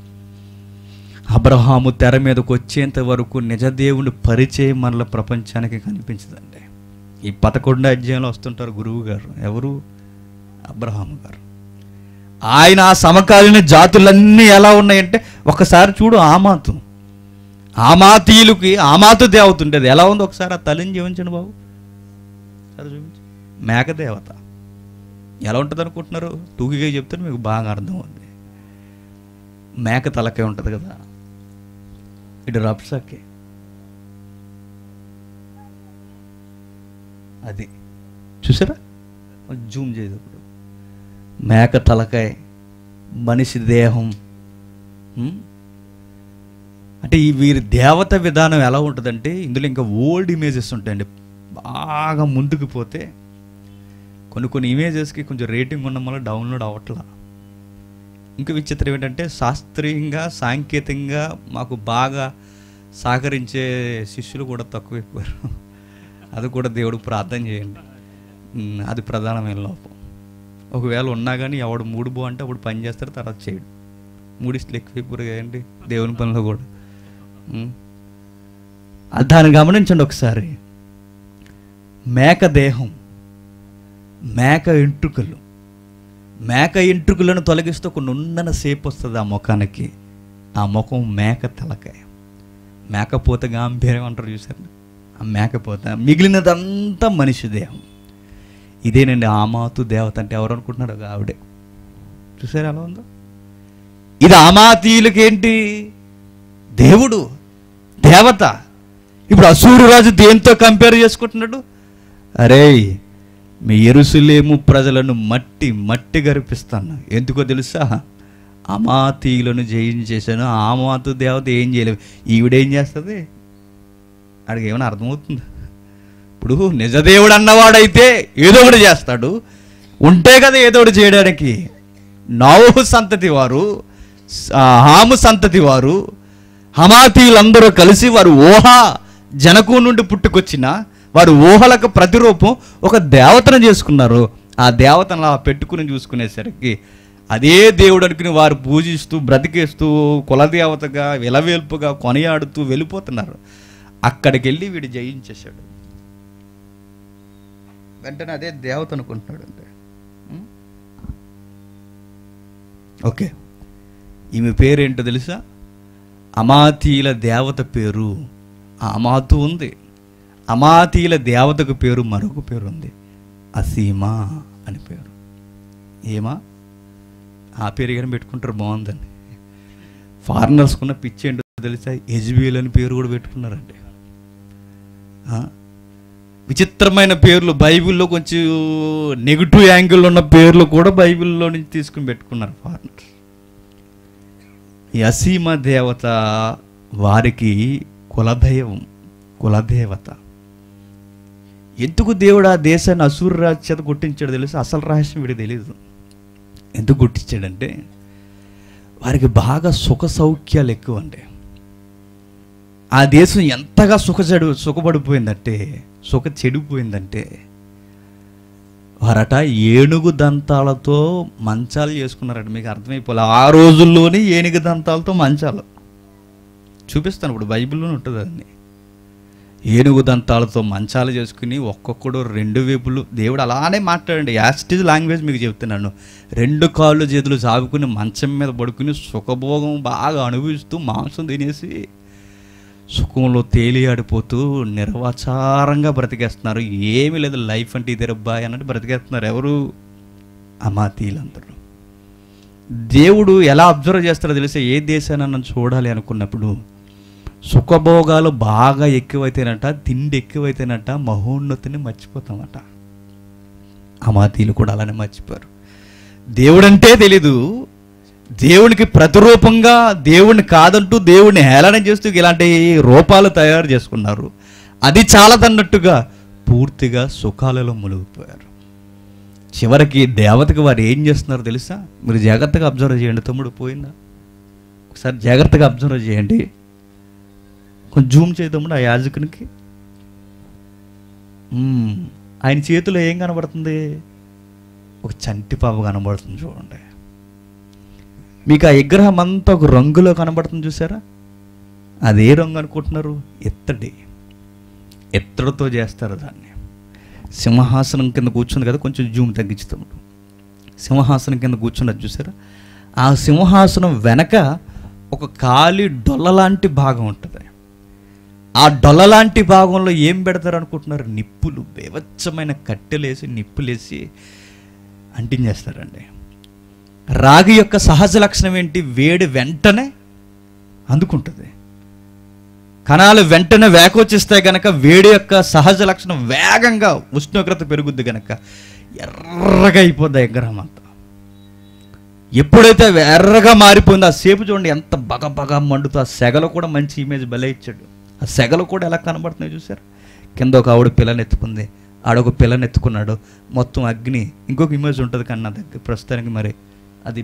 అబ్రహాము తెర మీదకు వచ్చేంత వరకు నిజదేవుని పరిచయం మనల ప్రపంచానికి కనిపించదండి ఈ పదకొండు అధ్యాయంలో వస్తుంటారు గురువు గారు ఎవరు అబ్రహాము గారు ఆయన ఆ సమకాలీన జాతులన్నీ ఎలా ఉన్నాయంటే ఒకసారి చూడు ఆమాతు ఆమాతీయులకి ఆమాతు దేవత ఉండేది ఎలా ఉంది ఒకసారి ఆ తల్లిని జీవించండి బాబు సరే చూపించు మేక దేవత ఎలా ఉంటుంది అనుకుంటున్నారు టూకీగా చెప్తే మీకు బాగా అర్థం అవుతుంది మేక తలకే ఉంటుంది కదా ఇటు రప్సకే అది చూసారా జూమ్ చేయదు ఇప్పుడు మేక తలకాయ మనిషి దేహం ఉమ్? అంటే ఈ వీరి దేవత విధానం ఎలా ఉంటుందంటే ఇందులో ఇంకా ఓల్డ్ ఇమేజెస్ ఉంటాయండి బాగా ముందుకు పోతే కొన్ని కొన్ని ఇమేజెస్కి కొంచెం రేటింగ్ ఉన్న వల్ల డౌన్లోడ్ అవ్వట్లా ఇంకా విచిత్రం ఏంటంటే శాస్త్రీయంగా సాంకేతికంగా మాకు బాగా సహకరించే శిష్యులు కూడా తక్కువైపోయారు అది కూడా దేవుడు ప్రార్థన చేయండి ఉమ్, అది ప్రధానమైన లోపం ఒకవేళ ఉన్నా కానీ ఎవడు మూడు బో అంటే అప్పుడు పని చేస్తారు తర్వాత చేయడు మూడిస్టులు ఎక్కువైపోయారు కదండి దేవుని పనిలో కూడా ఉమ్. అది దాన్ని గమనించండి ఒకసారి మేక దేహం మేక ఎంట్రుకలు మేక ఎంట్రుకలను తొలగిస్తూ ఒక నున్నన సేపు వస్తుంది ఆ ముఖానికి ఆ ముఖం మేక తలకాయ మేకపోత గాంభీర్యం అంటారు చూసారు ఆ మేకపోత మిగిలినదంతా మనిషి దేహం ఇదేనండి ఆమాతు దేవత అంటే ఎవరు అనుకుంటున్నారు ఒక ఆవిడే చూసారు ఎలా ఉందో ఇది ఆమాతీయులకి ఏంటి దేవుడు దేవత ఇప్పుడు అసూరు రాజు దేంతో కంపేర్ చేసుకుంటున్నాడు అరే మీ ఎరుసలేము ప్రజలను మట్టి మట్టి గరిపిస్తాను ఎందుకో తెలుసా అమాతీయులను జయించేశాను ఆమాతు దేవత ఏం చేయలేవు ఈవిడేం చేస్తుంది ఆడికి ఏమైనా అర్థమవుతుంది ఇప్పుడు నిజదేవుడు అన్నవాడైతే ఏదో ఒకటి చేస్తాడు ఉంటే కదా ఏదో ఒకటి చేయడానికి నోహు సంతతి వారు ఆ, హాము సంతతి వారు హమాతీయులందరూ కలిసి వారు ఊహ జనకు నుండి పుట్టుకొచ్చిన వారు ఊహలకు ప్రతిరూపం ఒక దేవతను చేసుకున్నారు ఆ దేవతను అలా పెట్టుకుని చూసుకునేసరికి అదే దేవుడు అనుకుని వారు పూజిస్తూ బ్రతికేస్తూ కులదేవతగా విలవేల్పుగా కొనియాడుతూ వెళ్ళిపోతున్నారు అక్కడికి వెళ్ళి వీడు జయించేశాడు వెంటనే అదే దేవత అనుకుంటున్నాడు అంటే ఉం? ఓకే ఈమె పేరేంటో తెలుసా అమాతీల దేవత పేరు ఆ అమాతు ఉంది అమాతీల దేవతకు పేరు మరొక పేరు ఉంది అసీమా అని పేరు ఏమా ఆ పేరు కానీ పెట్టుకుంటారు బాగుందండి ఫారినర్స్కున్న పిచ్చి ఏంటో తెలుసా ఎజ్బిఎల్ అని పేరు కూడా పెట్టుకున్నారండి ఆ? విచిత్రమైన పేర్లు బైబిల్లో కొంచెం నెగిటివ్ యాంగిల్ ఉన్న పేర్లు కూడా బైబిల్లో నుంచి తీసుకుని పెట్టుకున్నారు ఫారినర్స్ ఈ అసీమ దేవత వారికి కులదైవం కులదేవత ఎందుకు దేవుడు ఆ దేశాన్ని అసూరు రాజు చేత కొట్టించాడు తెలుసు అసలు రహస్యం వీడికి తెలియదు ఎందుకు కొట్టించాడంటే వారికి బాగా సుఖ సౌఖ్యాలు ఎక్కువ అండి ఆ దేశం ఎంతగా సుఖ చెడు సుఖపడిపోయిందంటే సుఖ చెడిపోయిందంటే వారట ఏనుగు దంతాలతో మంచాలు చేసుకున్నారట మీకు అర్థమైపోలే ఆ రోజుల్లోనే ఏనుగు దంతాలతో మంచాలు చూపిస్తాను ఇప్పుడు బైబిల్లోనే ఉంటుంది అన్ని ఏనుగు దంతాలతో మంచాలు చేసుకుని ఒక్కొక్కడు రెండు వైపులు దేవుడు అలానే మాట్లాడండి యాస్టిజ్ లాంగ్వేజ్ మీకు చెప్తున్నాను రెండు కాళ్ళు చేతులు చాపుకుని మంచం మీద పడుకుని సుఖభోగం బాగా అనుభవిస్తూ మాంసం తినేసి సుఖంలో తేలియాడిపోతూ నిర్వచారంగా బ్రతికేస్తున్నారు ఏమీ లేదు లైఫ్ అంటే ఇదే రబ్బాయి అన్నట్టు బ్రతికేస్తున్నారు ఎవరు అమాతీలందరూ దేవుడు ఎలా అబ్జర్వ్ చేస్తారో తెలిసే ఏ దేశాన్ని చూడాలి అనుకున్నప్పుడు సుఖభోగాలు బాగా ఎక్కువైతేనట తిండి ఎక్కువైతేనట మహోన్నతిని మర్చిపోతామట అమాతీలు కూడా అలానే మర్చిపోయారు దేవుడంటే తెలీదు దేవునికి ప్రతిరూపంగా దేవుణ్ణి కాదంటూ దేవుణ్ణి హేళన చేస్తూ ఇలాంటి రూపాలు తయారు చేసుకున్నారు అది చాలదన్నట్టుగా పూర్తిగా సుఖాలలో మునిగిపోయారు చివరికి దేవతకి వారు ఏం చేస్తున్నారో తెలుసా మీరు జాగ్రత్తగా అబ్జర్వ్ చేయండి తమ్ముడు పోయిందా ఒకసారి జాగ్రత్తగా అబ్జర్వ్ చేయండి కొంచెం జూమ్ చేద్దాము ఆ యాజకునికి మ్మ్. ఆయన చేతిలో ఏం కనబడుతుంది ఒక చంటి పాప కనబడుతుంది చూడండి మీకు ఆ విగ్రహం అంతా ఒక రంగులో కనబడుతుంది చూసారా అది ఏ రంగు అనుకుంటున్నారు ఎత్తడి ఎత్తడితో చేస్తారు దాన్ని సింహాసనం కింద కూర్చుంది కదా కొంచెం జూమ్ తగ్గించుతాము సింహాసనం కింద కూర్చున్నది చూసారా ఆ సింహాసనం వెనక ఒక ఖాళీ డొల్ల లాంటి భాగం ఉంటుంది ఆ డొల్ల లాంటి భాగంలో ఏం పెడతారు అనుకుంటున్నారు నిప్పులు బేవచ్చమైన కట్టెలేసి నిప్పులేసి అంటించేస్తారండి రాగి యొక్క సహజ లక్షణం ఏంటి వేడి వెంటనే అందుకుంటుంది కణాలు వెంటనే వేకొచ్చిస్తే గనక వేడి యొక్క సహజ లక్షణం వేగంగా ఉష్ణోగ్రత పెరుగుద్ది గనక ఎర్రగా అయిపోద్ది ఆ విగ్రహం అంతా ఎప్పుడైతే అవి ఎర్రగా మారిపోయిందో ఆ సేపు చూడండి ఎంత బగ బగ మండుతో ఆ సెగలు కూడా మంచి ఇమేజ్ భలే ఇచ్చాడు ఆ సెగలు కూడా ఎలా కనబడుతున్నాయి చూసారు కింద ఒక ఆవిడ పిల్లని ఎత్తుకుంది ఆడొక పిల్లని ఎత్తుకున్నాడు మొత్తం అగ్ని ఇంకొక ఇమేజ్ ఉంటుంది కన్నా దగ్గర ప్రస్తుతానికి మరి అది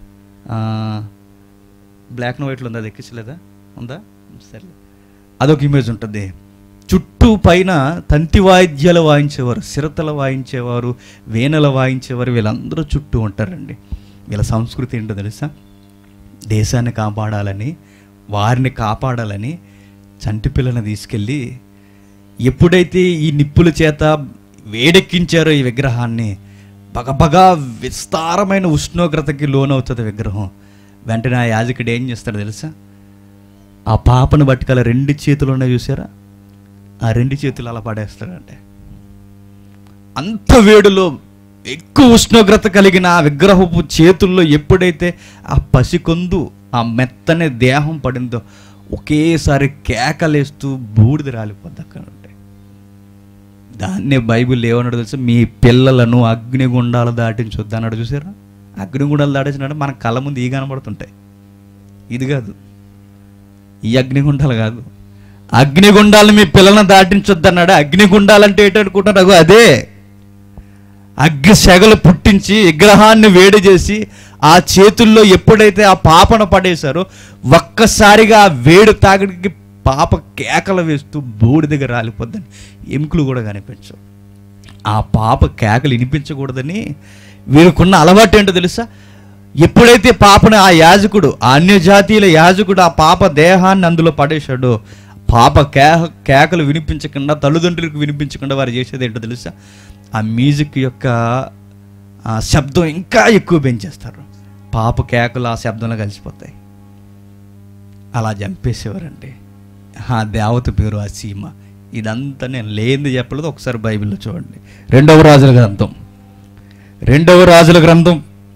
బ్లాక్ అండ్ వైట్లో ఉందా అది ఎక్కించలేదా ఉందా సరే అదొక ఇమేజ్ ఉంటుంది చుట్టూ పైన తంతి వాయిద్యాలు వాయించేవారు సిరతలు వాయించేవారు వీణలు వాయించేవారు వీళ్ళందరూ చుట్టూ ఉంటారండి వీళ్ళ సంస్కృతి ఏంటో తెలుసా దేశాన్ని కాపాడాలని వారిని కాపాడాలని చంటి పిల్లని తీసుకెళ్ళి ఎప్పుడైతే ఈ నిప్పుల చేత వేడెక్కించారో ఈ విగ్రహాన్ని బగబగా విస్తారమైన ఉష్ణోగ్రతకి లోనవుతుంది విగ్రహం వెంటనే ఆ యాజకుడు ఏం చేస్తాడు తెలుసా ఆ పాపను పట్టుకల రెండు చేతులు ఉన్నాయి చూసారా ఆ రెండు చేతులు అలా పడేస్తాడంటే అంత వేడిలో ఎక్కువ ఉష్ణోగ్రత కలిగిన ఆ విగ్రహపు చేతుల్లో ఎప్పుడైతే ఆ పసికొందు ఆ మెత్తని దేహం పడిందో ఒకేసారి కేకలేస్తూ బూడిద రాలిపోద్ది అక్కడ ఉంటే దాన్నే బైబిల్ ఏమన్నాడు తెలుసా మీ పిల్లలను అగ్నిగుండాలు దాటించొద్దు అన్నాడు చూసారా అగ్నిగుండాలు దాటించినాడు మన కళ్ళ ముందు ఈ కనబడుతుంటాయి ఇది కాదు ఈ అగ్నిగుండాలు కాదు అగ్నిగుండాలు మీ పిల్లలను దాటించొద్దు అన్నాడు అగ్నిగుండాలంటే ఏంటనుకుంటున్నారు అగో అదే అగ్ని సెగలు పుట్టించి విగ్రహాన్ని వేడి చేసి ఆ చేతుల్లో ఎప్పుడైతే ఆ పాపను పడేశారో ఒక్కసారిగా ఆ వేడి తాగడికి పాప కేకలు వేస్తూ బూడి దగ్గర రాలిపోద్దని ఎముకలు కూడా కనిపించవు ఆ పాప కేకలు వినిపించకూడదని వీరికున్న అలవాటు ఏంటో తెలుసా ఎప్పుడైతే పాపను ఆ యాజకుడు ఆ అన్యజాతీయుల యాజకుడు ఆ పాప దేహాన్ని అందులో పడేశాడో పాప కేక కేకలు వినిపించకుండా తల్లిదండ్రులకు వినిపించకుండా వారు చేసేది ఏంటో తెలుసా ఆ మ్యూజిక్ యొక్క ఆ శబ్దం ఇంకా ఎక్కువ పెంచేస్తారు పాప కేకలు ఆ శబ్దంలో కలిసిపోతాయి అలా చంపేసేవారండి ఆ దేవత పేరు అసీమ ఇదంతా నేను లేనిది చెప్పలేదు ఒకసారి బైబిల్లో చూడండి రెండవ రాజుల గ్రంథం రెండవ రాజుల గ్రంథం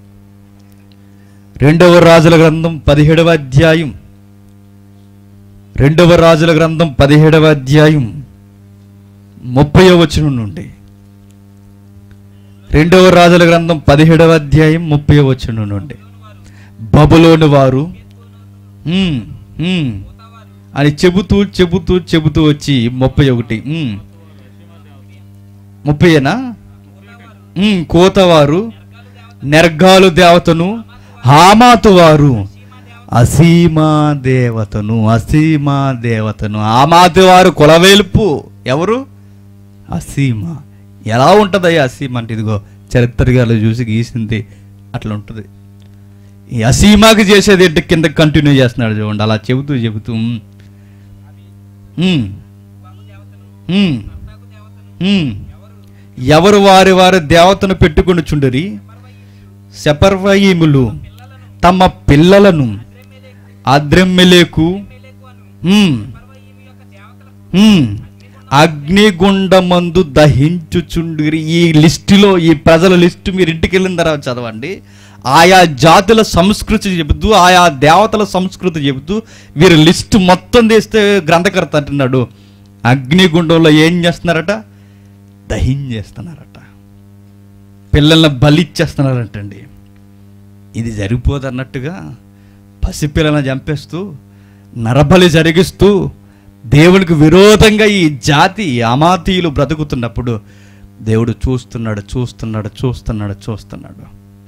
రెండవ రాజుల గ్రంథం పదిహేడవ అధ్యాయం రెండవ రాజుల గ్రంథం పదిహేడవ అధ్యాయం ముప్పై వచనం నుండి రెండవ రాజుల గ్రంథం పదిహేడవ అధ్యాయం ముప్పై వచనం నుండి బబులోని వారు "ఉమ్, ఉమ్" అని చెబుతూ చెబుతూ చెబుతూ వచ్చి ముప్పై ఒకటి "ఉమ్, ముప్పైనా ఉమ్, కోతవారు నెర్గాలు దేవతను హామాతు వారు అసీమా దేవతను అసీమా దేవతను ఆమాతు వారు కులవేల్పు ఎవరు అసీమ ఎలా ఉంటుందయ్యా అసీమ అంటే ఇదిగో చరిత్రగాలు చూసి గీసింది అట్లా ఉంటుంది ఈ అసీమాకి చేసేది ఏంటి కింద కంటిన్యూ చేస్తున్నాడు చూడండి అలా చెబుతూ చెబుతూ "ఉమ్, ఉమ్, ఉమ్, ఉమ్, ఎవరు వారి వారి దేవతను పెట్టుకుని చుండరి సెపర్వయీములు తమ పిల్లలను అద్రెమ్మెలేకు ఉమ్, ఉమ్, అగ్నిగుండమందు దహించుచుండిరి ఈ లిస్టులో ఈ ప్రజల లిస్టు మీరు ఇంటికి వెళ్ళిన తర్వాత చదవండి ఆయా జాతుల సంస్కృతి చెబుతూ ఆయా దేవతల సంస్కృతి చెబుతూ వీరు లిస్టు మొత్తం తీస్తే గ్రంథకర్త అంటున్నాడు అగ్నిగుండంలో ఏం చేస్తున్నారట దహించేస్తున్నారట పిల్లల్ని బలిచ్చేస్తున్నారంటండి ఇది జరిగిపోదు అన్నట్టుగా పసిపిల్లలను చంపేస్తూ నరబలి జరిగిస్తూ దేవునికి విరోధంగా ఈ జాతి ఈ అమాతీయులు బ్రతుకుతున్నప్పుడు దేవుడు చూస్తున్నాడు చూస్తున్నాడు చూస్తున్నాడు చూస్తున్నాడు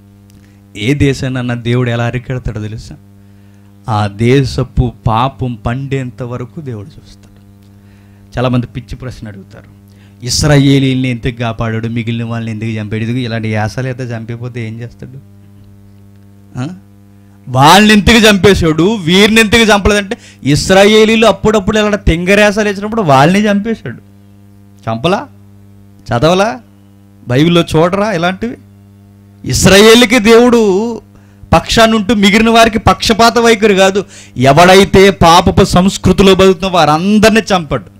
ఏ దేశానన్నా దేవుడు ఎలా అరికెడతాడో తెలుసా ఆ దేశపు పాపం పండేంత వరకు దేవుడు చూస్తాడు చాలామంది పిచ్చి ప్రశ్న అడుగుతారు ఇస్రాయేలీల్ని ఎందుకు కాపాడాడు మిగిలిన వాళ్ళని ఎందుకు చంపాడు ఇదిగో ఇలాంటి యాసలు అయితే చంపిపోతే ఏం చేస్తాడు ఆ? వాళ్ళని ఎంతకు చంపేశాడు వీరిని ఎంతకు చంపలేదంటే ఇస్రాయేలీలు అప్పుడప్పుడు ఇలా తెంగరేసాలు వేసినప్పుడు వాళ్ళని చంపేశాడు చంపలా చదవలా బైబిల్లో చూడరా ఇలాంటివి ఇస్రాయేల్కి దేవుడు పక్షాన్ని ఉంటూ మిగిలిన వారికి పక్షపాత వైఖరి కాదు ఎవడైతే పాపపు సంస్కృతిలో బతుకుతున్న వారందరినీ చంపాడు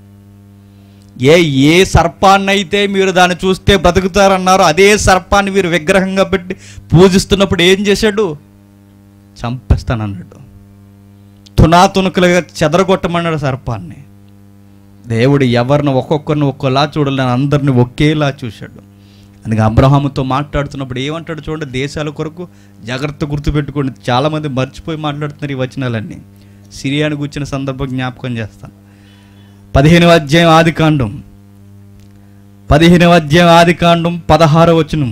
ఏ ఏ సర్పాన్నైతే మీరు దాన్ని చూస్తే బ్రతుకుతారన్నారో అదే సర్పాన్ని మీరు విగ్రహంగా పెట్టి పూజిస్తున్నప్పుడు ఏం చేశాడు చంపేస్తానన్నాడు తునాతునుకులుగా చెదరగొట్టమన్నాడు సర్పాన్ని దేవుడు ఎవరిని ఒక్కొక్కరిని ఒక్కోలా చూడాలని అందరిని ఒకేలా చూశాడు అందుకే అబ్రహాముతో మాట్లాడుతున్నప్పుడు ఏమంటాడు చూడండి దేశాల కొరకు జాగ్రత్త గుర్తుపెట్టుకోండి చాలామంది మర్చిపోయి మాట్లాడుతున్నారు ఈ వచనాలన్నీ సిరియాను కూర్చిన సందర్భం జ్ఞాపకం చేస్తాను పదిహేనవ అధ్యాయం ఆది కాండం పదిహేనవ అధ్యాయం ఆది కాండం పదహార వచనం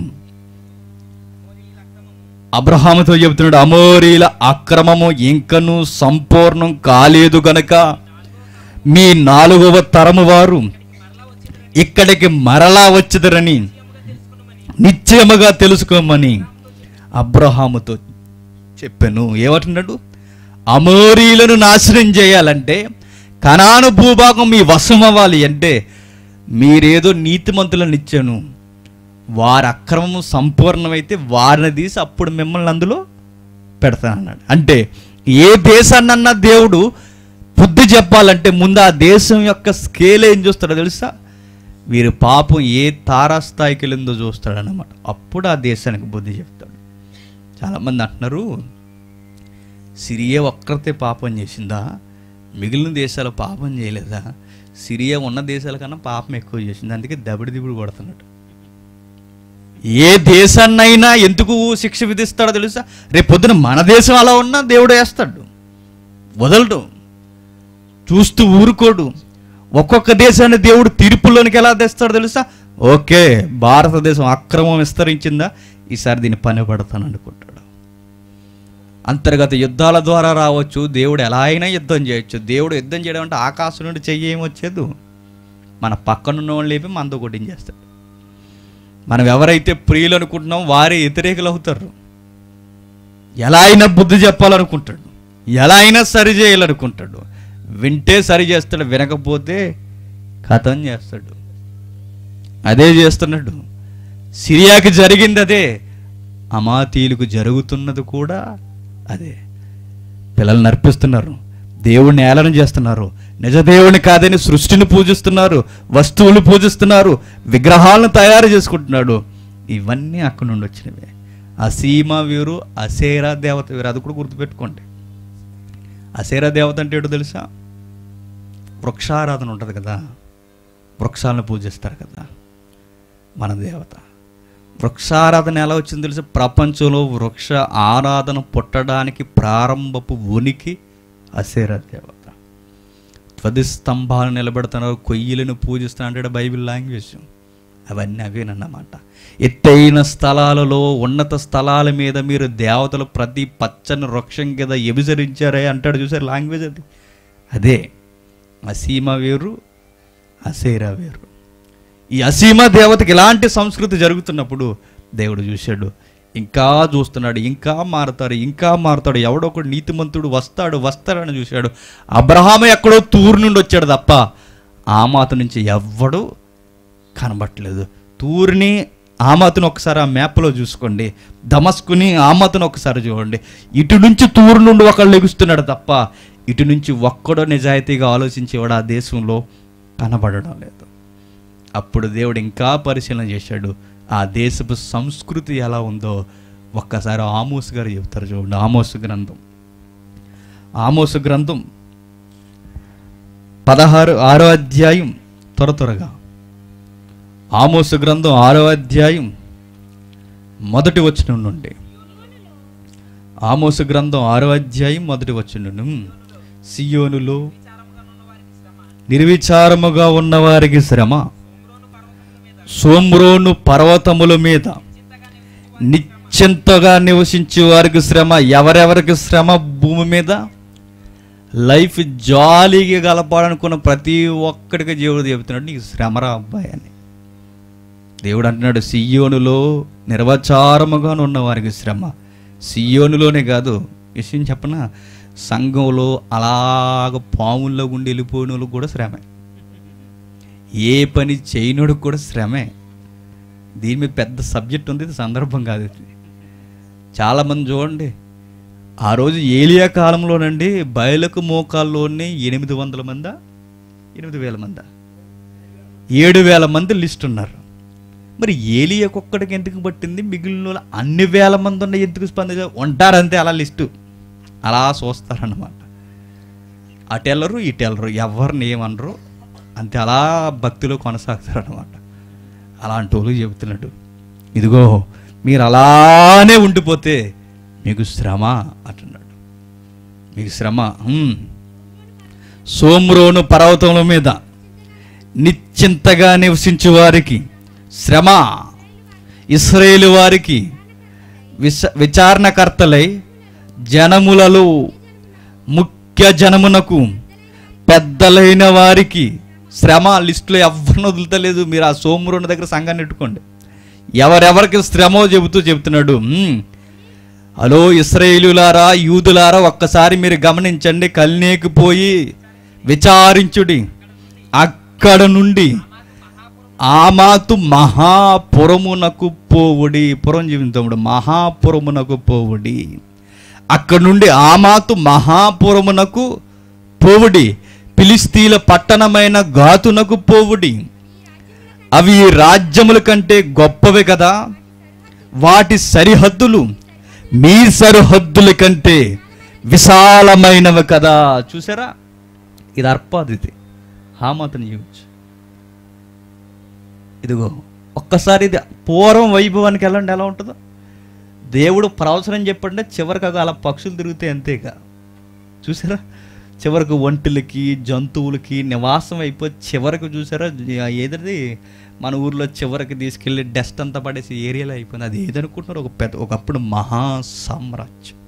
అబ్రహాముతో చెబుతున్నాడు అమోరీల అక్రమము ఇంకను సంపూర్ణం కాలేదు గనక మీ నాలుగవ తరము వారు ఇక్కడికి మరలా వచ్చుదరని నిశ్చయముగా తెలుసుకోమని అబ్రహాముతో చెప్పాను ఏమంటున్నాడు అమోరీలను నాశనం చేయాలంటే కనాను భూభాగం మీ వశం అవ్వాలి అంటే మీరేదో నీతిమంతులను ఇచ్చాను వారి అక్రమము సంపూర్ణమైతే వారిని తీసి అప్పుడు మిమ్మల్ని అందులో పెడతానన్నాడు అంటే ఏ దేశాన్నన్నా దేవుడు బుద్ధి చెప్పాలంటే ముందు ఆ దేశం యొక్క స్కేల్ ఏం చూస్తాడో తెలుసా వీరి పాపం ఏ తారాస్థాయికి వెళ్ళిందో చూస్తాడనమాట అప్పుడు ఆ దేశానికి బుద్ధి చెప్తాడు చాలామంది అంటున్నారు సిరియా ఒక్కరితే పాపం చేసిందా మిగిలిన దేశాలు పాపం చేయలేదా సిరియా ఉన్న దేశాల కన్నా పాపం ఎక్కువ చేసింది అందుకే దబిడి దిబుడు కొడుతున్నాడు ఏ దేశాన్నైనా ఎందుకు శిక్ష విధిస్తాడో తెలుసా రేపు పొద్దున మన దేశం అలా ఉన్నా దేవుడు వేస్తాడు వదలడు చూస్తూ ఊరుకోడు ఒక్కొక్క దేశాన్ని దేవుడు తీర్పులోనికి ఎలా తెస్తాడో తెలుసా ఓకే భారతదేశం అక్రమం విస్తరించిందా ఈసారి దీన్ని పని పడతాను అనుకుంటాడు అంతర్గత యుద్ధాల ద్వారా రావచ్చు దేవుడు ఎలా అయినా యుద్ధం చేయొచ్చు దేవుడు యుద్ధం చేయడం అంటే ఆకాశం నుండి చెయ్యి ఏం వచ్చేదు మన పక్కనున్న వాళ్ళు లేపి మనతో కొట్టించేస్తాడు మనం ఎవరైతే ప్రియులు అనుకుంటున్నాం వారే వ్యతిరేకులు అవుతారు ఎలా అయినా బుద్ధి చెప్పాలనుకుంటాడు ఎలా అయినా సరి చేయాలనుకుంటాడు వింటే సరి చేస్తాడు వినకపోతే కథం చేస్తాడు అదే చేస్తున్నాడు సిరియాకి జరిగింది అదే అమాతీయులకు జరుగుతున్నది కూడా అదే పిల్లల్ని నర్పిస్తున్నారు దేవుణ్ణి ఏలన చేస్తున్నారు నిజ దేవుని కాదని సృష్టిని పూజిస్తున్నారు వస్తువులు పూజిస్తున్నారు విగ్రహాలను తయారు చేసుకుంటున్నాడు ఇవన్నీ అక్కడి నుండి వచ్చినవే అసీమ వీరు అసేరా దేవత వీరు అది కూడా గుర్తుపెట్టుకోండి అసేరా దేవత అంటే ఏంటో తెలుసా వృక్షారాధన ఉంటుంది కదా వృక్షాలను పూజిస్తారు కదా మన దేవత వృక్షారాధన ఎలా వచ్చింది తెలుసా ప్రపంచంలో వృక్ష ఆరాధన పుట్టడానికి ప్రారంభపు ఉనికి అసేరా దేవత త్వది స్తంభాలు నిలబెడుతున్నారు కొయ్యలను పూజిస్తున్నారు అంటే బైబిల్ లాంగ్వేజ్ అవన్నీ అవేనన్నమాట ఎత్తైన స్థలాలలో ఉన్నత స్థలాల మీద మీరు దేవతలు ప్రతి పచ్చని వృక్షం కింద ఎబిసరించారే అంటాడు చూసారు లాంగ్వేజ్ అది అదే అసీమ వేరు అసేరా వేరు ఈ అసీమ దేవతకి ఇలాంటి సంస్కృతి జరుగుతున్నప్పుడు దేవుడు చూశాడు ఇంకా చూస్తున్నాడు ఇంకా మారుతాడు ఇంకా మారుతాడు ఎవడో ఒకడు నీతిమంతుడు వస్తాడు వస్తాడని చూశాడు అబ్రహాము ఎక్కడో తూరు నుండి వచ్చాడు తప్ప ఆ మాత నుంచి ఎవ్వడు కనబట్టలేదు తూర్ని ఆమాతును ఒకసారి ఆ మ్యాప్లో చూసుకోండి దమస్కుని ఆమాతును ఒకసారి చూడండి ఇటు నుంచి తూరు నుండి ఒకళ్ళు లెగుస్తున్నాడు తప్ప ఇటు నుంచి ఒక్కడో నిజాయితీగా ఆలోచించేవాడు ఆ దేశంలో కనబడడం లేదు అప్పుడు దేవుడు ఇంకా పరిశీలన చేశాడు ఆ దేశపు సంస్కృతి ఎలా ఉందో ఒక్కసారి ఆమోస్ గారు చెప్తారు చూడండి ఆమోసు గ్రంథం ఆమోసు గ్రంథం పదహారు ఆరో అధ్యాయం త్వర త్వరగా ఆమోసు గ్రంథం ఆరో అధ్యాయం మొదటి వచనం నుండి ఆమోసు గ్రంథం ఆరో అధ్యాయం మొదటి వచనం సియోనులో నిర్విచారముగా ఉన్నవారికి శ్రమ సోమ్రోను పర్వతముల మీద నిశ్చింతగా నివసించే వారికి శ్రమ ఎవరెవరికి శ్రమ భూమి మీద లైఫ్ జాలీగా గలపాలనుకున్న ప్రతి ఒక్కడికి దేవుడు చెబుతున్నాడు నీకు శ్రమరా అబ్బాయి అని దేవుడు అంటున్నాడు సియోనులో నిర్వచారముగా ఉన్న వారికి శ్రమ సియోనులోనే కాదు విషయం చెప్పన సంఘంలో అలాగ పాముల్లో గుండి వెళ్ళిపోయిన వాళ్ళకి కూడా శ్రమే ఏ పని చేయనుడికి కూడా శ్రమే దీని మీద పెద్ద సబ్జెక్ట్ ఉంది ఇది సందర్భం కాదు ఇది చాలామంది చూడండి ఆ రోజు ఏలియా కాలంలోనండి బయలకు మోకాల్లోనే ఎనిమిది వందల మందా ఎనిమిది వేల మందా ఏడు వేల మంది లిస్ట్ ఉన్నారు మరి ఏలియాకొక్కడికి ఎందుకు పట్టింది మిగిలిన వాళ్ళు అన్ని వేల మంది ఉన్న ఎందుకు స్పందించ ఉంటారంతే అలా లిస్టు అలా చూస్తారన్నమాట అటు వెళ్ళరు ఇటు వెళ్ళరు ఎవరిని ఏమనరు అంతే అలా భక్తిలో కొనసాగుతారన్నమాట అలాంటి వాళ్ళు చెబుతున్నాడు ఇదిగో మీరు అలానే ఉండిపోతే మీకు శ్రమ అంటున్నాడు మీకు శ్రమ హ్మ్. సోమ్రోను పర్వతముల మీద నిశ్చింతగా నివసించే వారికి శ్రమ ఇస్రాయేలు వారికి విస విచారణకర్తలై జనములలో ముఖ్య జనమునకు పెద్దలైన వారికి శ్రమ లిస్టులో ఎవరిని వదులుతలేదు మీరు ఆ సోమరుని దగ్గర సంఘాన్ని పెట్టుకోండి ఎవరెవరికి శ్రమో చెబుతూ చెబుతున్నాడు "మ్మ్. హలో ఇస్రాయేలులారా యూదులారా ఒక్కసారి మీరు గమనించండి కల్నేకి పోయి విచారించుడి అక్కడ నుండి ఆమాతు మహాపురమునకు పోవుడి పురం జీవితముడు మహాపురమునకు పోవుడి అక్కడ నుండి ఆమాతు మహాపురమునకు పోవుడి ఫిలిస్తీన్ల పట్టణమైన గాతునకు పోవుడి అవి ఈ రాజ్యముల కంటే గొప్పవి కదా వాటి సరిహద్దులు మీ సరిహద్దుల కంటే విశాలమైనవి కదా చూసారా ఇది అర్పాదిది హామతని యూజ్ ఇదిగో ఒక్కసారి ఇది పూర్వం వైభవానికి వెళ్ళండి ఎలా ఉంటుందో దేవుడు ప్రవచనం చెప్పండి చివరికి అగో అలా పక్షులు తిరుగుతాయి అంతేగా చూసారా చివరికి ఒంటెలకి జంతువులకి నివాసం అయిపోయి చివరికి చూసారా ఏదది మన ఊర్లో చివరికి తీసుకెళ్ళి డస్ట్ అంతా పడేసి ఏరియాలో అయిపోయింది అది ఏదనుకుంటున్నారు ఒక పెద్ద ఒకప్పుడు మహా సామ్రాజ్యం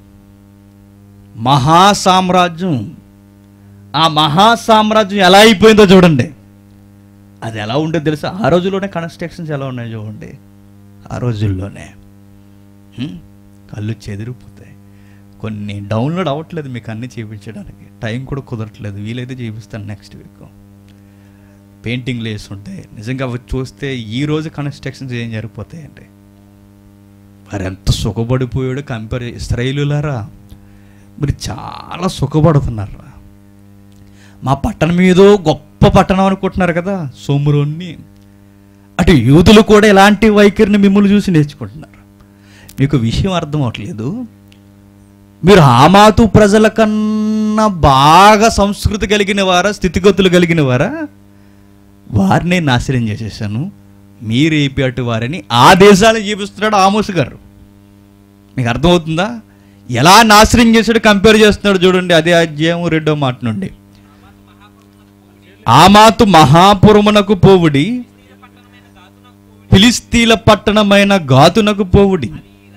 మహా సామ్రాజ్యం ఆ మహా సామ్రాజ్యం ఎలా అయిపోయిందో చూడండి అది ఎలా ఉండేది తెలుసా ఆ రోజుల్లోనే కన్స్ట్రక్షన్స్ ఎలా ఉన్నాయో చూడండి ఆ రోజుల్లోనే హ్మ్? కళ్ళు చెదిరిపోతాయి కొన్ని డౌన్లోడ్ అవ్వట్లేదు మీకు అన్ని చూపించడానికి టైం కూడా కుదరట్లేదు వీలైతే చూపిస్తాను నెక్స్ట్ వీక్ పెయింటింగ్లు వేసి ఉంటాయి నిజంగా అవి చూస్తే ఈ రోజు కన్స్ట్రక్షన్స్ ఏం జరిగిపోతాయండి మరి ఎంత సుఖపడిపోయాడో కంపేర్ ఇస్రాయేలులారా మీరు చాలా సుఖపడుతున్నారా మా పట్టణం ఏదో గొప్ప పట్టణం అనుకుంటున్నారు కదా సోమురోన్ని అటు యూదులు కూడా ఎలాంటి వైఖరిని మిమ్మల్ని చూసి నేర్చుకుంటున్నారు మీకు విషయం అర్థం అవట్లేదు మీరు ఆమాతు ప్రజల కన్నా బాగా సంస్కృతి కలిగిన వారా స్థితిగతులు కలిగిన వారా వారినే నాశనం చేసేసాను మీరు ఏపి వారని ఆ దేశాలను చూపిస్తున్నాడు ఆమోస్ గారు మీకు అర్థమవుతుందా ఎలా నాశనం చేశాడు కంపేర్ చేస్తున్నాడు చూడండి అదే అధ్యాయం రెండో మాట నుండి ఆమాతు మహాపురమునకు పోవుడి ఫిలిస్తీన్ల పట్టణమైన గాతునకు పోవుడి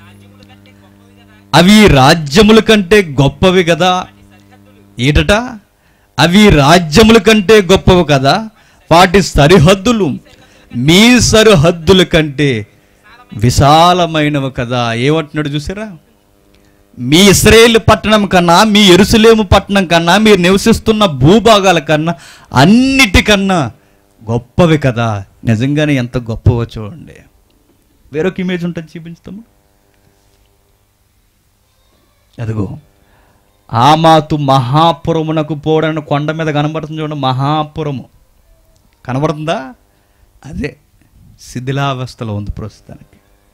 అవి రాజ్యముల కంటే గొప్పవి కదా ఏటట అవి రాజ్యముల కంటే గొప్పవి కదా వాటి సరిహద్దులు మీ సరిహద్దుల కంటే విశాలమైనవి కదా ఏమంటున్నాడు చూసారా మీ ఇస్రాయేల్ పట్టణం కన్నా మీ ఎరుసలేము పట్టణం కన్నా మీరు నివసిస్తున్న భూభాగాల కన్నా అన్నిటికన్నా గొప్పవి కదా నిజంగానే ఎంత గొప్పవో చూడండి వేరొక ఇమేజ్ ఉంటుంది చూపించుతాము అదిగో ఆమాతు మహాపురమునకు పోవడానికి కొండ మీద కనబడుతుంది చూడండి మహాపురము కనబడుతుందా అదే శిథిలావస్థలో ఉంది ప్రస్తుతానికి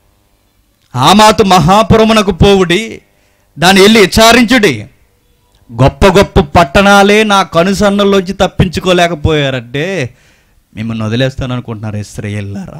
ఆమాతు మహాపురమునకు పోవుడి దాన్ని వెళ్ళి విచారించుడి గొప్ప గొప్ప పట్టణాలే నా కనుసన్నల్లోంచి తప్పించుకోలేకపోయారంటే మిమ్మల్ని వదిలేస్తాను అనుకుంటున్నారు ఇస్రాయేల్లారా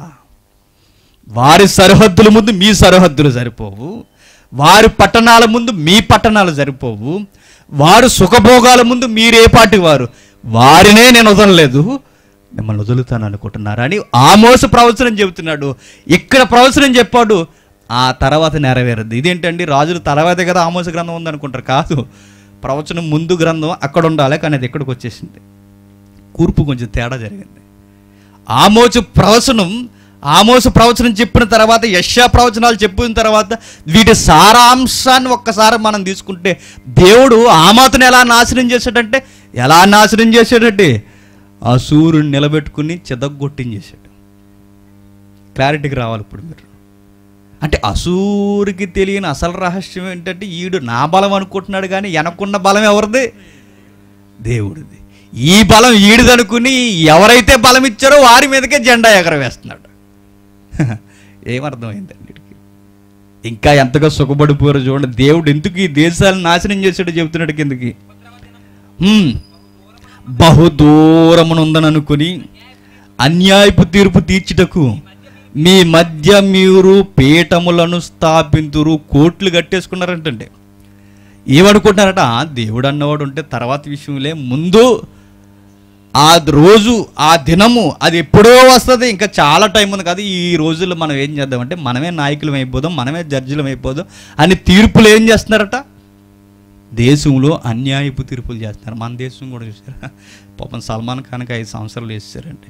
వారి సరిహద్దుల ముందు మీ సరిహద్దులు సరిపోవు వారి పట్టణాల ముందు మీ పట్టణాలు సరిపోవు వారు సుఖభోగాల ముందు మీరే పాటి వారు వారినే నేను వదలలేదు మిమ్మల్ని వదులుతాను అనుకుంటున్నారా అని ఆమోస ప్రవచనం చెబుతున్నాడు ఇక్కడ ప్రవచనం చెప్పాడు ఆ తర్వాత నెరవేరదు ఇదేంటండి రాజుల తర్వాతే కదా ఆమోస గ్రంథం ఉందనుకుంటారు కాదు ప్రవచనం ముందు గ్రంథం అక్కడ ఉండాలి కానీ అది ఎక్కడికి వచ్చేసింది కూర్పు కొంచెం తేడా జరిగింది ఆమోచు ప్రవచనం ఆమోసు ప్రవచనం చెప్పిన తర్వాత యశా ప్రవచనాలు చెప్పిన తర్వాత వీటి సారాంశాన్ని ఒక్కసారి మనం తీసుకుంటే దేవుడు ఆమాతను ఎలా నాశనం చేశాడంటే ఎలా నాశనం చేశాడంటే ఆ సూర్యుని నిలబెట్టుకుని చెదగొట్టించేశాడు క్లారిటీకి రావాలి ఇప్పుడు మీరు అంటే అసూరికి తెలియని అసలు రహస్యం ఏంటంటే ఈడు నా బలం అనుకుంటున్నాడు కానీ వెనకున్న బలం ఎవరిది దేవుడిది ఈ బలం ఈడిదనుకుని ఎవరైతే బలం ఇచ్చారో వారి మీదకే జెండా ఎగరవేస్తున్నాడు ఏమర్థమైందండి వీడికి ఇంకా ఎంతగా సుఖపడిపోయారో చూడండి దేవుడు ఎందుకు ఈ దేశాలను నాశనం చేశాడో చెబుతున్నాడు కిందకి హ్మ్. బహుదూరమునుందని అనుకుని అన్యాయపు తీర్పు తీర్చుటకు మీ మధ్య మీరు పీఠములను స్థాపింతురు కోట్లు కట్టేసుకున్నారంటండి ఏమనుకుంటున్నారట "ఆ, దేవుడు అన్నవాడు ఉంటే తర్వాత విషయంలే ముందు ఆ రోజు ఆ దినము అది ఎప్పుడో వస్తుంది ఇంకా చాలా టైం ఉంది కదా ఈ రోజుల్లో మనం ఏం చేద్దామంటే మనమే నాయకులం అయిపోదాం మనమే జడ్జిలం అయిపోదాం అని తీర్పులు ఏం చేస్తున్నారట దేశంలో అన్యాయపు తీర్పులు చేస్తున్నారు మన దేశం కూడా చూసారా పాపం సల్మాన్ ఖాన్కి ఐదు సంవత్సరాలు వేసారండి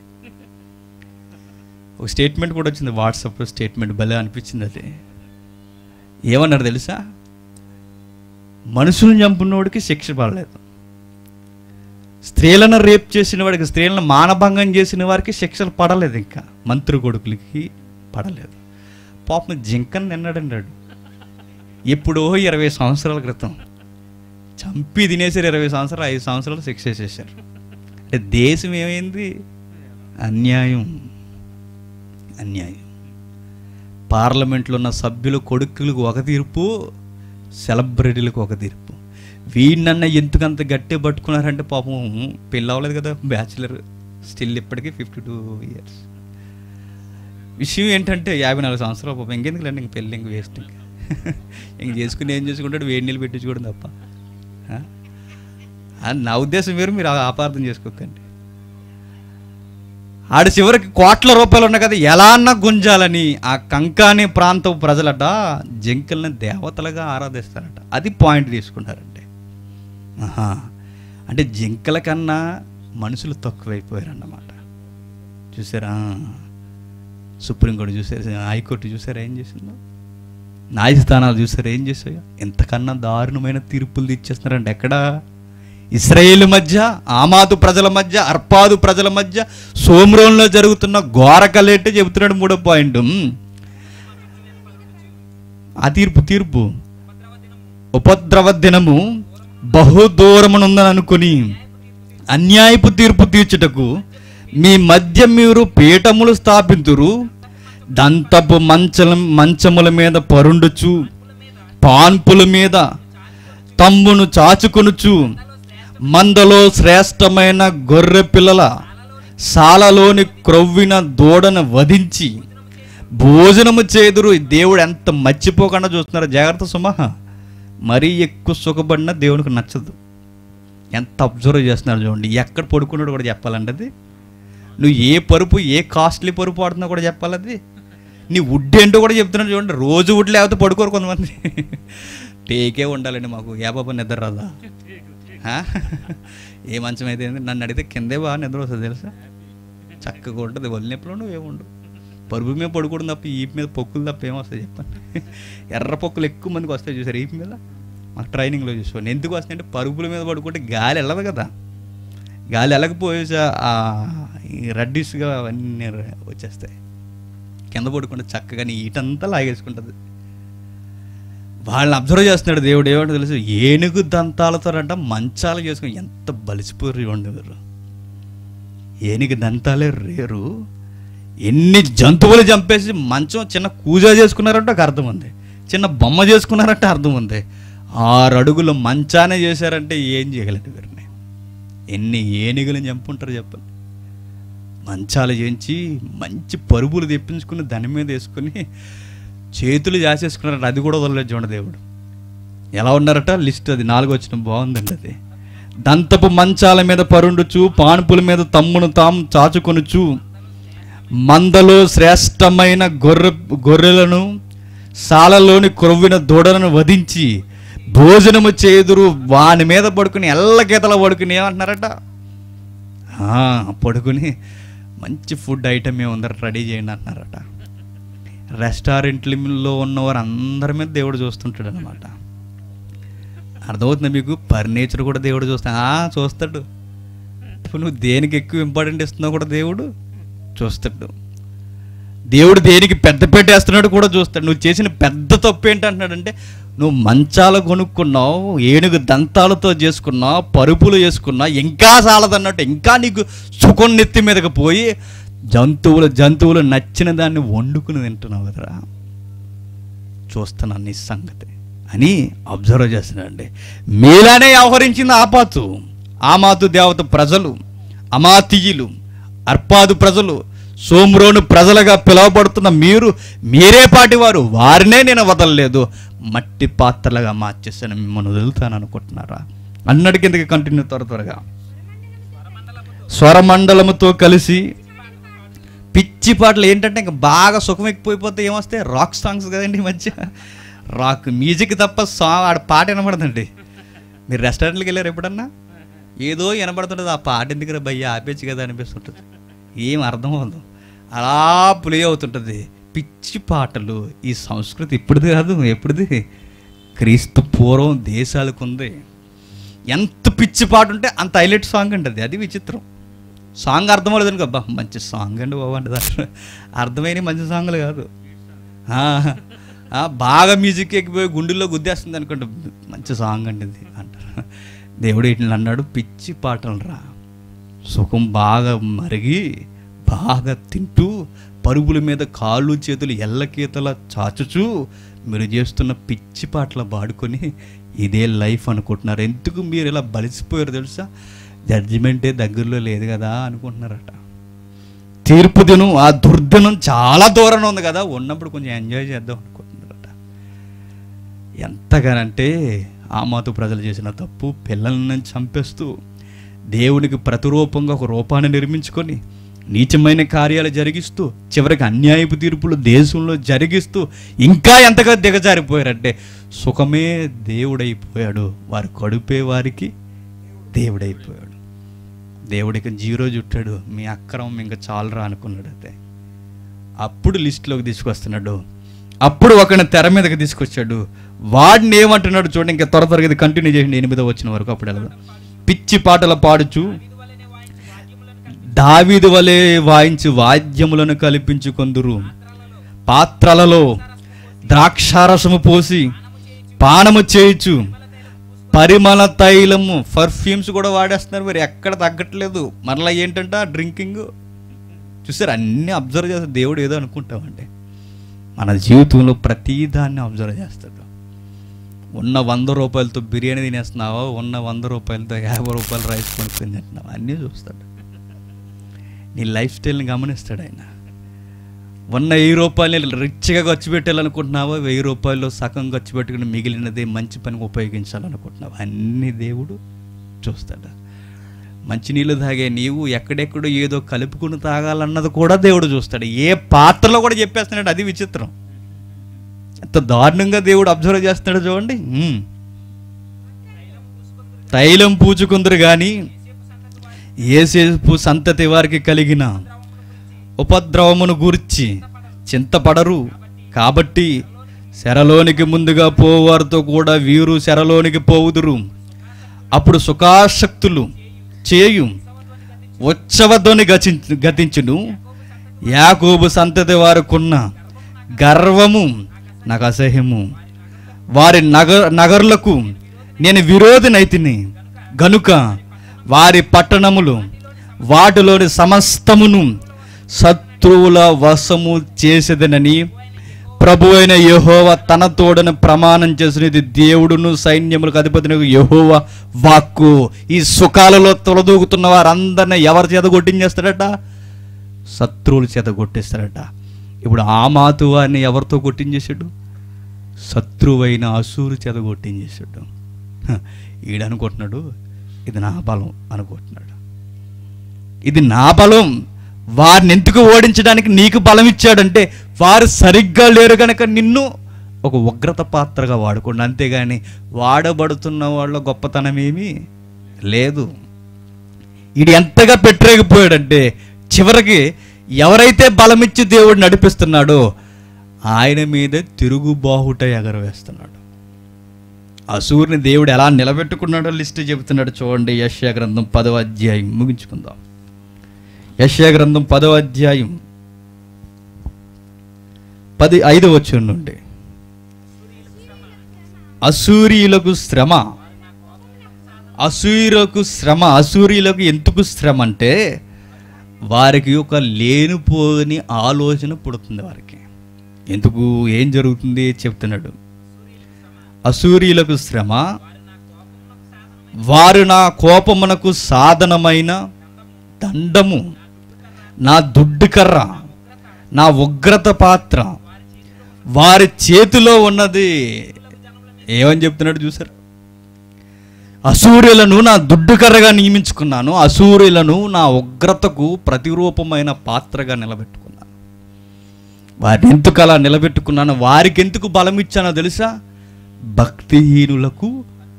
ఒక స్టేట్మెంట్ కూడా వచ్చింది వాట్సాప్లో స్టేట్మెంట్ భలే అనిపించింది అది ఏమన్నారు తెలుసా మనుషులను చంపున్నోడికి శిక్ష పడలేదు స్త్రీలను రేప్ చేసిన వాడికి స్త్రీలను మానభంగం చేసిన వారికి శిక్షలు పడలేదు ఇంకా మంత్రి కొడుకులకి పడలేదు పాపం జింకని నిన్నాడన్నాడు ఎప్పుడో ఇరవై సంవత్సరాల క్రితం చంపి తినేసారు ఇరవై సంవత్సరాలు ఐదు సంవత్సరాలు శిక్ష చేసేసారు అంటే దేశం ఏమైంది అన్యాయం అన్యాయం పార్లమెంట్లో ఉన్న సభ్యుల కొడుకులకు ఒక తీర్పు సెలబ్రిటీలకు ఒక తీర్పు వీడినన్న ఎందుకంత గట్టి పట్టుకున్నారంటే పాపం పెళ్ళి అవ్వలేదు కదా బ్యాచులర్ స్టిల్ ఇప్పటికీ ఫిఫ్టీ టూ ఇయర్స్ విషయం ఏంటంటే యాభై నాలుగు సంవత్సరాలు పాపం ఇంకెందుకు లేండి ఇంక పెళ్ళి ఇంక వేస్ట్ ఇంక ఇంక చేసుకుని ఏం చేసుకుంటాడు వేడి నీళ్ళు పెట్టించుకోవడం తప్ప ఆ? ఆ, నా ఉద్దేశం వేరు మీరు అపార్థం చేసుకోకండి ఆడ చివరికి కోట్ల రూపాయలు ఉన్నాయి కదా ఎలా అన్నా గుంజాలని ఆ కంకాని ప్రాంతం ప్రజలట జింకల్ని దేవతలుగా ఆరాధిస్తారట అది పాయింట్ తీసుకుంటారండి ఆహా అంటే జింకల కన్నా మనుషులు తక్కువైపోయారన్నమాట చూసారా సుప్రీంకోర్టు చూసారు హైకోర్టు చూసారా ఏం చేసిందో న్యాయస్థానాలు చూసారా ఏం చేసాయో ఎంతకన్నా దారుణమైన తీర్పులు ఇచ్చేస్తున్నారండి ఎక్కడా ఇస్రాయేల్ మధ్య ఆమాదు ప్రజల మధ్య అర్పాదు ప్రజల మధ్య సోమ్రోన్లో జరుగుతున్న ఘోర కలేటే చెబుతున్నాడు మూడో పాయింట్ ఆ తీర్పు తీర్పు ఉపద్రవ దినము బహుదూరమునుందని అనుకుని అన్యాయపు తీర్పు తీర్చుటకు మీ మధ్య మీరు పీఠములు స్థాపింతురు దంతపు మంచల మంచముల మీద పరుండుచు పాన్పుల మీద తమ్మును చాచుకొనుచు మందలో శ్రేష్టమైన గొర్రె పిల్లల సాలలోని క్రొవ్విన దూడను వధించి భోజనము చేదురు దేవుడు ఎంత మర్చిపోకుండా చూస్తున్నారో జాగ్రత్త సుమహ మరీ ఎక్కువ సుఖపడినా దేవునికి నచ్చదు ఎంత అబ్జర్వ్ చేస్తున్నారు చూడండి ఎక్కడ పడుకున్నాడు కూడా చెప్పాలండి అది నువ్వు ఏ పరుపు ఏ కాస్ట్లీ పరుపు వాడుతున్నా కూడా చెప్పాలి అది నీ వుడ్ ఏంటో కూడా చెప్తున్నాడు చూడండి రోజు వుడ్ లేకపోతే పడుకోరు కొంతమంది టేకే ఉండాలండి మాకు ఏ బాబా నిద్ర రాదా ఆ? ఏ మంచం అయితే ఏంది? నన్ను అడిగితే కిందే బాగా నిద్ర వస్తుంది తెలుసా చక్కగా ఉంటుంది వదిలినప్పుడు నువ్వు ఏముండు పరుపు మీద పడుకోవడం తప్ప ఈపు మీద పొక్కులు తప్ప ఏమొస్తాయి చెప్పండి ఎర్ర పొక్కులు ఎక్కువ మందికి వస్తాయి చూసారు ఈపు మీద మాకు ట్రైనింగ్లో చూసుకోండి ఎందుకు వస్తాయంటే పరుపుల మీద పడుకుంటే గాలి వెళ్ళదు కదా గాలి వెళ్ళకపోయేసా ఆ ఈ రడ్డిస్గా అవన్నీ వచ్చేస్తాయి కింద పడుకుంటే చక్కగా నీ ఈటంతా లాగేసుకుంటుంది వాళ్ళని అబ్జర్వ్ చేస్తున్నాడు దేవుడు ఏమంటే తెలుసు ఏనుగు దంతాలతోనంట మంచాలు చేసుకుని ఎంత బలిసిపోరు చూడండి మీరు ఏనుగు దంతాలే రేరు ఎన్ని జంతువులు చంపేసి మంచం చిన్న కూజ చేసుకున్నారంటే ఒక అర్థం ఉంది చిన్న బొమ్మ చేసుకున్నారంటే అర్థం ఉంది ఆరు అడుగులు మంచానే చేశారంటే ఏం చేయగలరు వీరిని ఎన్ని ఏనుగులను చంపుంటారు చెప్పండి మంచాలు చేయించి మంచి పరుపులు తెప్పించుకుని దాని మీద వేసుకుని చేతులు చేసేసుకున్నారట అది కూడా వదలలేదు చూడండి దేవుడు ఎలా ఉన్నారట లిస్ట్ అది నాలుగు వచ్చిన బాగుందండి అది దంతపు మంచాల మీద పరుండుచు పానుపుల మీద తమ్మును తాము చాచుకొనుచు మందలో శ్రేష్టమైన గొర్రె గొర్రెలను సాలలోని క్రొవ్విన దూడలను వధించి భోజనము చేదురు వాని మీద పడుకుని ఎల్లగీతల పడుకుని ఏమంటున్నారట ఆ, పడుకుని మంచి ఫుడ్ ఐటమ్ ఏముందర రెడీ చేయండి అంటున్నారట రెస్టారెంట్లలో ఉన్నవారు అందరి మీద దేవుడు చూస్తుంటాడు అనమాట అర్థమవుతుంది మీకు ఫర్నిచర్ కూడా దేవుడు చూస్తా ఆ, చూస్తాడు ఇప్పుడు నువ్వు దేనికి ఎక్కువ ఇంపార్టెంట్ ఇస్తున్నావు కూడా దేవుడు చూస్తాడు దేవుడు దేనికి పెద్ద పెట్టేస్తున్నాడు కూడా చూస్తాడు నువ్వు చేసిన పెద్ద తప్పు ఏంటంటున్నాడంటే నువ్వు మంచాలు కొనుక్కున్నావు ఏనుగు దంతాలతో చేసుకున్నావు పరుపులు చేసుకున్నావు ఇంకా చాలదన్నట్టు ఇంకా నీకు సుఖం నెత్తి మీదకి పోయి జంతువులు జంతువులు నచ్చిన దాన్ని వండుకుని తింటున్నావు కదరా చూస్తున్నాను నీ సంగతి అని అబ్జర్వ్ చేస్తున్నాడండి మీలానే వ్యవహరించింది ఆపాతు ఆమాతు దేవత ప్రజలు అమాతీయులు అర్పాదు ప్రజలు సోమ్రోను ప్రజలుగా పిలువబడుతున్న మీరు మీరే పాటివారు వారినే నేను వదలలేదు మట్టి పాత్రలుగా మార్చేసాను మిమ్మల్ని వదులుతాను అనుకుంటున్నారా అన్నటి కిందకి కంటిన్యూ త్వర త్వరగా స్వరమండలముతో కలిసి పిచ్చి పాటలు ఏంటంటే ఇంకా బాగా సుఖం ఎక్కిపోయిపోతే ఏమొస్తాయి రాక్ సాంగ్స్ కదండి ఈ మధ్య రాక్ మ్యూజిక్ తప్ప సాంగ్ ఆడ పాట వినబడదండి మీరు రెస్టారెంట్కి వెళ్ళారు ఎప్పుడన్నా ఏదో వినబడుతుంటుంది ఆ పాట ఎందుకు భయ్య ఆపేచ్చు కదా అనిపిస్తుంటుంది ఏం అర్థం అవ్వదు అలా ప్లే అవుతుంటుంది పిచ్చి పాటలు ఈ సంస్కృతి ఇప్పుడుది కాదు ఎప్పుడుది క్రీస్తు పూర్వం దేశాలకు ఉంది ఎంత పిచ్చి పాట ఉంటే అంత హైలైట్ సాంగ్ అండి అది అది విచిత్రం సాంగ్ అర్థం అవ్వలేదు అబ్బా మంచి సాంగ్ అండి బాబు అంటే దాంట్లో అర్థమైన మంచి సాంగ్లు కాదు ఆ, ఆ, బాగా మ్యూజిక్ ఎక్కిపోయి గుండెల్లో గుద్దేస్తుంది అనుకోండి మంచి సాంగ్ అండి ఇది అంటారు దేవుడు ఇట్లా అన్నాడు పిచ్చి పాటలు రా సుఖం బాగా మరిగి బాగా తింటూ పరుగుల మీద కాళ్ళు చేతులు ఎల్లకీతలా చాచుచూ మీరు చేస్తున్న పిచ్చి పాటలు పాడుకొని ఇదే లైఫ్ అనుకుంటున్నారు ఎందుకు మీరు ఇలా బలిసిపోయారు తెలుసా జడ్జిమెంటే దగ్గరలో లేదు కదా అనుకుంటున్నారట తీర్పు దినం ఆ దుర్దినం చాలా దూరంలో ఉంది కదా ఉన్నప్పుడు కొంచెం ఎంజాయ్ చేద్దాం అనుకుంటున్నారట ఎంతగానంటే ఆ మాతు ప్రజలు చేసిన తప్పు పిల్లలను చంపేస్తూ దేవునికి ప్రతిరూపంగా ఒక రూపాన్ని నిర్మించుకొని నీచమైన కార్యాలు జరిగిస్తూ చివరికి అన్యాయపు తీర్పులు దేశంలో జరిగిస్తూ ఇంకా ఎంతగా దిగజారిపోయారంటే సుఖమే దేవుడైపోయాడు వారి కడుపే వారికి దేవుడైపోయాడు దేవుడికి జీరో చుట్టాడు మీ అక్రమం ఇంకా చాలరా అనుకున్నాడు అయితే అప్పుడు లిస్టులోకి తీసుకొస్తున్నాడు అప్పుడు ఒకరిని తెర మీదకి తీసుకొచ్చాడు వాడిని ఏమంటున్నాడు చూడండి ఇంకా త్వర త్వరగా ఇది కంటిన్యూ చేయండి ఎనిమిదో వచ్చిన వరకు అప్పుడు వెళ్దాం పిచ్చి పాటలు పాడుచు దావీదు వలె వాయించి వాద్యములను కల్పించుకొందురు పాత్రలలో ద్రాక్షారసము పోసి పానము చేయొచ్చు పరిమళ తైలము పర్ఫ్యూమ్స్ కూడా వాడేస్తున్నారు మరి ఎక్కడ తగ్గట్లేదు మరలా ఏంటంట డ్రింకింగ్ చూసారు అన్నీ అబ్జర్వ్ చేస్తారు దేవుడు ఏదో అనుకుంటామండి మన జీవితంలో ప్రతిదాన్ని అబ్జర్వ్ చేస్తాడు ఉన్న వంద రూపాయలతో బిర్యానీ తినేస్తున్నావా ఉన్న వంద రూపాయలతో యాభై రూపాయలు రైస్ కొనుక్కొని తింటున్నావా అన్నీ చూస్తాడు నీ లైఫ్ స్టైల్ని గమనిస్తాడు ఆయన ఉన్న వెయ్యి రూపాయలు రిచ్గా ఖర్చు పెట్టాలనుకుంటున్నావా వెయ్యి రూపాయలు సగం ఖర్చు పెట్టుకుని మిగిలినది మంచి పనికి ఉపయోగించాలనుకుంటున్నావా అన్ని దేవుడు చూస్తాడు మంచినీళ్ళు తాగే నీవు ఎక్కడెక్కడో ఏదో కలుపుకుని తాగాలన్నది కూడా దేవుడు చూస్తాడు ఏ పాత్రలో కూడా చెప్పేస్తున్నాడు అది విచిత్రం ఎంత దారుణంగా దేవుడు అబ్జర్వ్ చేస్తున్నాడు చూడండి ఉమ్. తైలం పూచుకుందరు కానీ ఏసేపు సంతతి వారికి కలిగిన ఉపద్రవమును గూర్చి చింతపడరు కాబట్టి శరలోనికి ముందుగా పోవారితో కూడా వీరు శరలోనికి పోవుదురు అప్పుడు సుఖాశక్తులు చేయు ఉత్సవధ్వని గచించు గతించును యాకోబు సంతతి వారికున్న గర్వము నాకు అసహ్యము వారి నగర నగరులకు నేను విరోధినైతిని గనుక వారి పట్టణములు వాటిలోని సమస్తమును శత్రువుల వశము చేసేదనని ప్రభు అయిన యహోవ తన తోడని ప్రమాణం చేసినది దేవుడును సైన్యములకు అధిపతిని యహోవ వాక్కు ఈ సుఖాలలో తొలదూగుతున్న వారందరిని ఎవరి చేత కొట్టించేస్తాడట శత్రువుల చేత కొట్టేస్తాడట ఇప్పుడు ఆ మాతు వారిని ఎవరితో కొట్టించేసాడు శత్రువైన అసూరు చేత కొట్టించేసాడు హ, ఈడనుకుంటున్నాడు ఇది నా బలం అనుకుంటున్నాడు ఇది నా బలం వారిని ఎందుకు ఓడించడానికి నీకు బలం ఇచ్చాడంటే వారు సరిగ్గా లేరు కనుక నిన్ను ఒక ఉగ్రత పాత్రగా వాడుకోండి అంతేగాని వాడబడుతున్న వాళ్ళ గొప్పతనం ఏమీ లేదు ఇది ఎంతగా పెట్టరేగిపోయాడంటే చివరికి ఎవరైతే బలమిచ్చి దేవుడు నడిపిస్తున్నాడో ఆయన మీద తిరుగుబాహుట ఎగరవేస్తున్నాడు అసూరిని దేవుడు ఎలా నిలబెట్టుకున్నాడో లిస్ట్ చెబుతున్నాడు చూడండి యశ్యా గ్రంథం పదవ అధ్యాయం ముగించుకుందాం యశ్యా గ్రంథం పదవ అధ్యాయం పది ఐదు వచ్చి నుండి అసూరియులకు శ్రమ అసూరులకు శ్రమ అసూరియులకు ఎందుకు శ్రమ అంటే వారికి ఒక లేనిపోని ఆలోచన పుడుతుంది వారికి ఎందుకు ఏం జరుగుతుంది చెప్తున్నాడు అసూరియులకు శ్రమ వారు నా కోపమునకు సాధనమైన దండము నా దుడ్డు కర్ర నా ఉగ్రత పాత్ర వారి చేతిలో ఉన్నది ఏమని చెప్తున్నాడు చూసారు అసూర్యులను నా దుడ్డు కర్రగా నియమించుకున్నాను అసూర్యులను నా ఉగ్రతకు ప్రతిరూపమైన పాత్రగా నిలబెట్టుకున్నాను వారిని ఎందుకు అలా నిలబెట్టుకున్నాను వారికి ఎందుకు బలం ఇచ్చానో తెలుసా భక్తిహీనులకు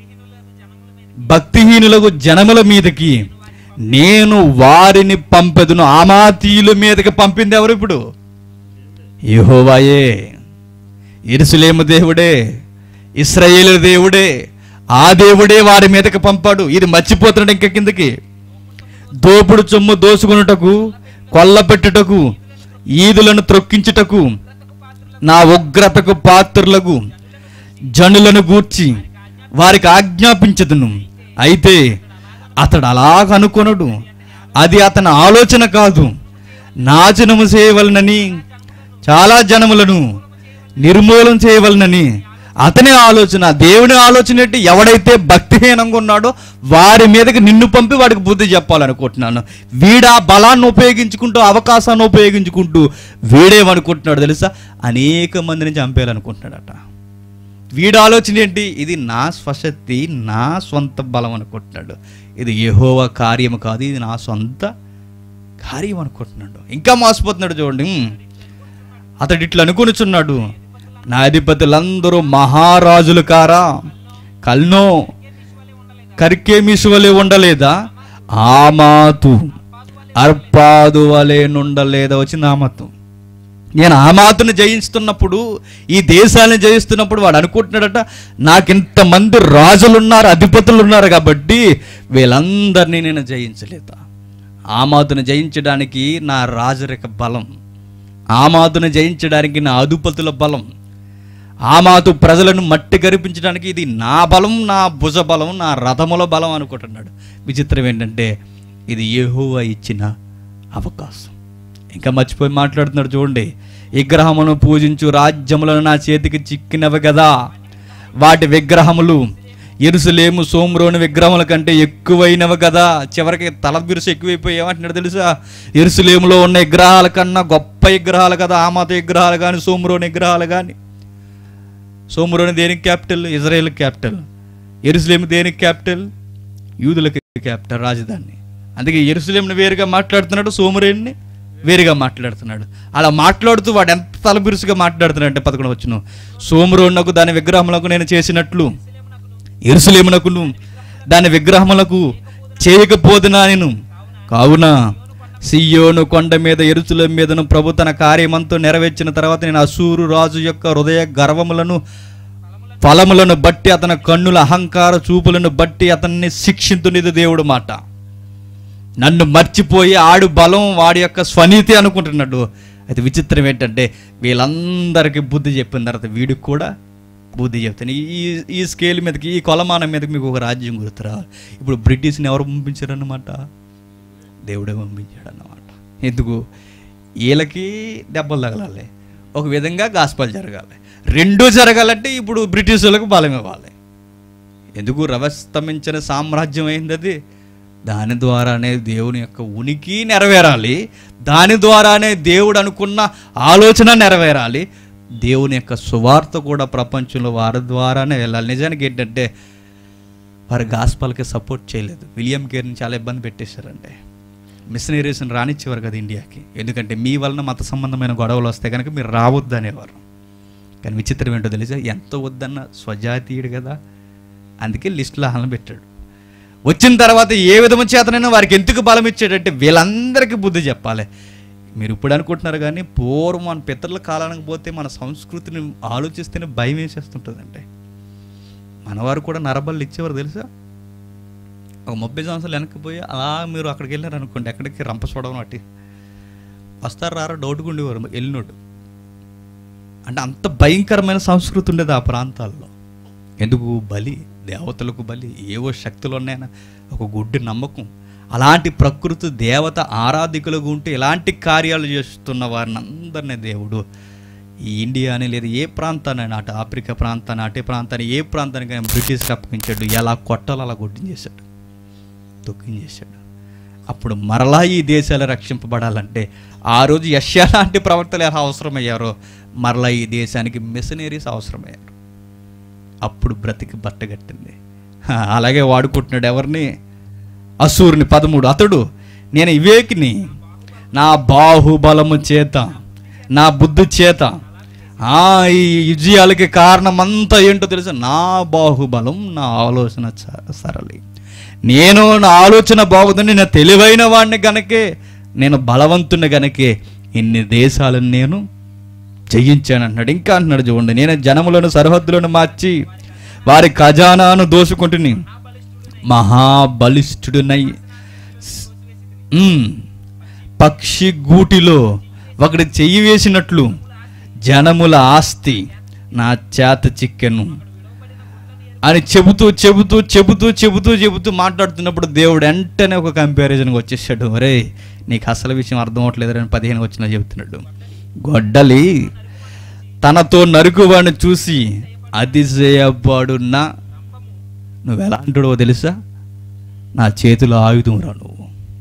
భక్తిహీనులకు జనముల మీదకి నేను వారిని పంపెదును ఆమాతీయుల మీదకి పంపింది ఎవరు ఇప్పుడు యెహోవాయే ఇరుసులేము దేవుడే ఇస్రాయేలు దేవుడే ఆ దేవుడే వారి మీదకి పంపాడు ఇది మర్చిపోతున్నాడు ఇంకా కిందకి దోపుడు చొమ్ము దోసుకున్నటకు కొల్లపెట్టుటకు ఈదులను త్రొక్కించుటకు నా ఉగ్రతకు పాత్రులకు జనులను గూర్చి వారికి ఆజ్ఞాపించదును అయితే అతడు అలాగ అనుకొనడు అది అతని ఆలోచన కాదు నాశనము చేయవలనని చాలా జనములను నిర్మూలన చేయవలనని అతని ఆలోచన దేవుని ఆలోచన ఏంటి ఎవడైతే భక్తిహీనంగా ఉన్నాడో వారి మీదకి నిన్ను పంపి వాడికి బుద్ధి చెప్పాలనుకుంటున్నాను వీడు ఆ బలాన్ని ఉపయోగించుకుంటూ అవకాశాన్ని ఉపయోగించుకుంటూ వీడేమనుకుంటున్నాడు తెలుసా అనేక మందిని చంపేయాలనుకుంటున్నాడట వీడి ఆలోచన ఏంటి ఇది నా స్వశక్తి నా సొంత బలం అనుకుంటున్నాడు ఇది యెహోవా కార్యము కాదు ఇది నా సొంత కార్యం అనుకుంటున్నాడు ఇంకా మోసపోతున్నాడు చూడండి ఉమ్. అతడు ఇట్లా అనుకునిచున్నాడు నా అధిపతులందరూ మహారాజులు కారా కల్నో కర్కేమిసు వలె ఉండలేదా ఆమాతు అర్పాదు వలె నుండలేదా వచ్చింది ఆమాతు నేను ఆమాతును జయిస్తున్నప్పుడు ఈ దేశాన్ని జయిస్తున్నప్పుడు వాడు అనుకుంటున్నాడట నాకింతమంది రాజులు ఉన్నారు అధిపతులు ఉన్నారు కాబట్టి వీళ్ళందరినీ నేను జయించలేదా ఆమాతును జయించడానికి నా రాజరిక బలం ఆమాతును జయించడానికి నా అధిపతుల బలం ఆమాతు ప్రజలను మట్టి గరిపించడానికి ఇది నా బలం నా భుజ బలం నా రథముల బలం అనుకుంటున్నాడు విచిత్రం ఏంటంటే ఇది యెహోవా ఇచ్చిన అవకాశం ఇంకా మర్చిపోయి మాట్లాడుతున్నాడు చూడండి విగ్రహమును పూజించు రాజ్యములను నా చేతికి చిక్కినవి కదా వాటి విగ్రహములు ఎరుసలేము సోమరోని విగ్రహముల కంటే ఎక్కువైనవి కదా చివరికి తల బిరుసు ఎక్కువైపోయి ఏమంటున్నాడు తెలుసా ఎరుసలేములో ఉన్న విగ్రహాల కన్నా గొప్ప విగ్రహాలు కదా ఆమాత విగ్రహాలు కానీ సోమరోని విగ్రహాలు కానీ సోమరోని దేనికి క్యాపిటల్ ఇజ్రాయెల్ క్యాపిటల్ ఎరుసలేము దేనికి క్యాపిటల్ యూదులకి క్యాపిటల్ రాజధాని అందుకే ఎరుసలేంని వేరుగా మాట్లాడుతున్నాడు సోమరేణిని వేరుగా మాట్లాడుతున్నాడు అలా మాట్లాడుతూ వాడు ఎంత తలబిరుసుగా మాట్లాడుతున్నాడు అంటే పదకొండు వచ్చిన సోమరోణకు దాని విగ్రహములకు నేను చేసినట్లు ఎరుసలేమునకును దాని విగ్రహములకు చేయకపోదునా నేను కావున సియోను కొండ మీద ఎరుసలేం మీదను ప్రభు తన కార్యమంతో నెరవేర్చిన తర్వాత నేను అసూరు రాజు యొక్క హృదయ గర్వములను ఫలములను బట్టి అతని కన్నుల అహంకార చూపులను బట్టి అతన్ని శిక్షించునిది దేవుడు మాట నన్ను మర్చిపోయి ఆడు బలం వాడి యొక్క స్వనీతి అనుకుంటున్నాడు అది విచిత్రం ఏంటంటే వీళ్ళందరికీ బుద్ధి చెప్పిన తర్వాత వీడికి కూడా బుద్ధి చెప్తాను ఈ ఈ స్కేల్ మీదకి ఈ కొలమానం మీదకి మీకు ఒక రాజ్యం గుర్తురావాలి ఇప్పుడు బ్రిటిష్ని ఎవరు పంపించారన్నమాట దేవుడే పంపించాడు అన్నమాట ఎందుకు వీళ్ళకి దెబ్బలు తగలాలి ఒక విధంగా గాస్పల్ జరగాలి రెండు జరగాలంటే ఇప్పుడు బ్రిటిష్ వాళ్ళకి బలం ఇవ్వాలి ఎందుకు రవస్తమించిన సామ్రాజ్యం అయింది అది దాని ద్వారానే దేవుని యొక్క ఉనికి నెరవేరాలి దాని ద్వారానే దేవుడు అనుకున్న ఆలోచన నెరవేరాలి దేవుని యొక్క సువార్త కూడా ప్రపంచంలో వారి ద్వారానే వెళ్ళాలి నిజానికి ఏంటంటే వారి గాస్పల్కి సపోర్ట్ చేయలేదు విలియం కేర్ని చాలా ఇబ్బంది పెట్టేశారంటే మిషనరీస్ని రానిచ్చేవారు కదా ఇండియాకి ఎందుకంటే మీ వలన మత సంబంధమైన గొడవలు వస్తే కనుక మీరు రావద్దు అనేవారు కానీ విచిత్రం ఏంటో తెలుసా ఎంత వద్దన్న స్వజాతీయుడు కదా అందుకే లిస్టులో ఆహ్లాదం పెట్టాడు వచ్చిన తర్వాత ఏ విధము చేతనైనా వారికి ఎందుకు బలం ఇచ్చాడంటే వీళ్ళందరికీ బుద్ధి చెప్పాలి మీరు ఇప్పుడు అనుకుంటున్నారు కానీ పూర్వం మన పితరుల కాలానికి పోతే మన సంస్కృతిని ఆలోచిస్తేనే భయం వేసేస్తుంటుందంటే మనవారు కూడా నరబళ్ళు ఇచ్చేవారు తెలుసా ఒక ముప్పై సంవత్సరాలు వెనక్కి పోయి అలా మీరు అక్కడికి వెళ్ళారు అనుకోండి ఎక్కడికి రంపచూడడం అట్టి వస్తారు రారా డౌట్గా ఉండేవారు వెళ్ళినోడు అంటే అంత భయంకరమైన సంస్కృతి ఉండేది ఆ ప్రాంతాల్లో ఎందుకు బలి దేవతలకు బలి ఏవో శక్తులు ఉన్నాయన్న ఒక గుడ్డి నమ్మకం అలాంటి ప్రకృతి దేవత ఆరాధికులుగా ఉంటే ఇలాంటి కార్యాలు చేస్తున్న వారిని అందరినీ దేవుడు ఈ ఇండియాని లేదా ఏ ప్రాంతాన్ని అటు ఆఫ్రికా ప్రాంతాన్ని అటే ప్రాంతాన్ని ఏ ప్రాంతానికి ఆయన బ్రిటిష్కి అప్పగించాడు ఎలా కొట్టాలో అలా గుడ్డించేశాడు తొక్కించేశాడు అప్పుడు మరలా ఈ దేశాలు రక్షింపబడాలంటే ఆ రోజు యష్యా లాంటి ప్రవర్తలు ఎలా అవసరమయ్యారో మరలా ఈ దేశానికి మిషనరీస్ అవసరమయ్యారు అప్పుడు బ్రతికి బట్టగట్టింది హా, అలాగే వాడుకుంటున్నాడు ఎవరిని అసూరుని పదమూడు అతడు నేను వివేకిని నా బాహుబలము చేత నా బుద్ధి చేత ఆ ఈ విజయాలకి కారణం అంతా ఏంటో తెలుసా నా బాహుబలం నా ఆలోచన చ- సరళి నేను నా ఆలోచన బాగుందని నేను తెలివైన వాడిని గనకే నేను బలవంతుని గనకే ఇన్ని దేశాలను నేను జయించాను అంటున్నాడు ఇంకా అంటున్నాడు చూడండి నేను జనములను సరిహద్దులను మార్చి వారి ఖజానాను దోసుకుంటుని మహాబలిష్ఠుడునై స్- ఉమ్, పక్షి గూటిలో ఒకటి చెయ్యి వేసినట్లు జనముల ఆస్తి నా చేత చిక్కెను అని చెబుతూ చెబుతూ చెబుతూ చెబుతూ చెబుతూ మాట్లాడుతున్నప్పుడు దేవుడు వెంటనే ఒక కంపారిజన్కి వచ్చేసాడు ఒరే నీకు అసలు విషయం అర్థం అవ్వట్లేదు అని పదిహేను వచ్చిన చెబుతున్నాడు గొడ్డలి తనతో నరుకువాడిని చూసి అతిశయపడున్నా నువ్వు ఎలా అంటాడో తెలుసా నా చేతిలో ఆయుధం రా నువ్వు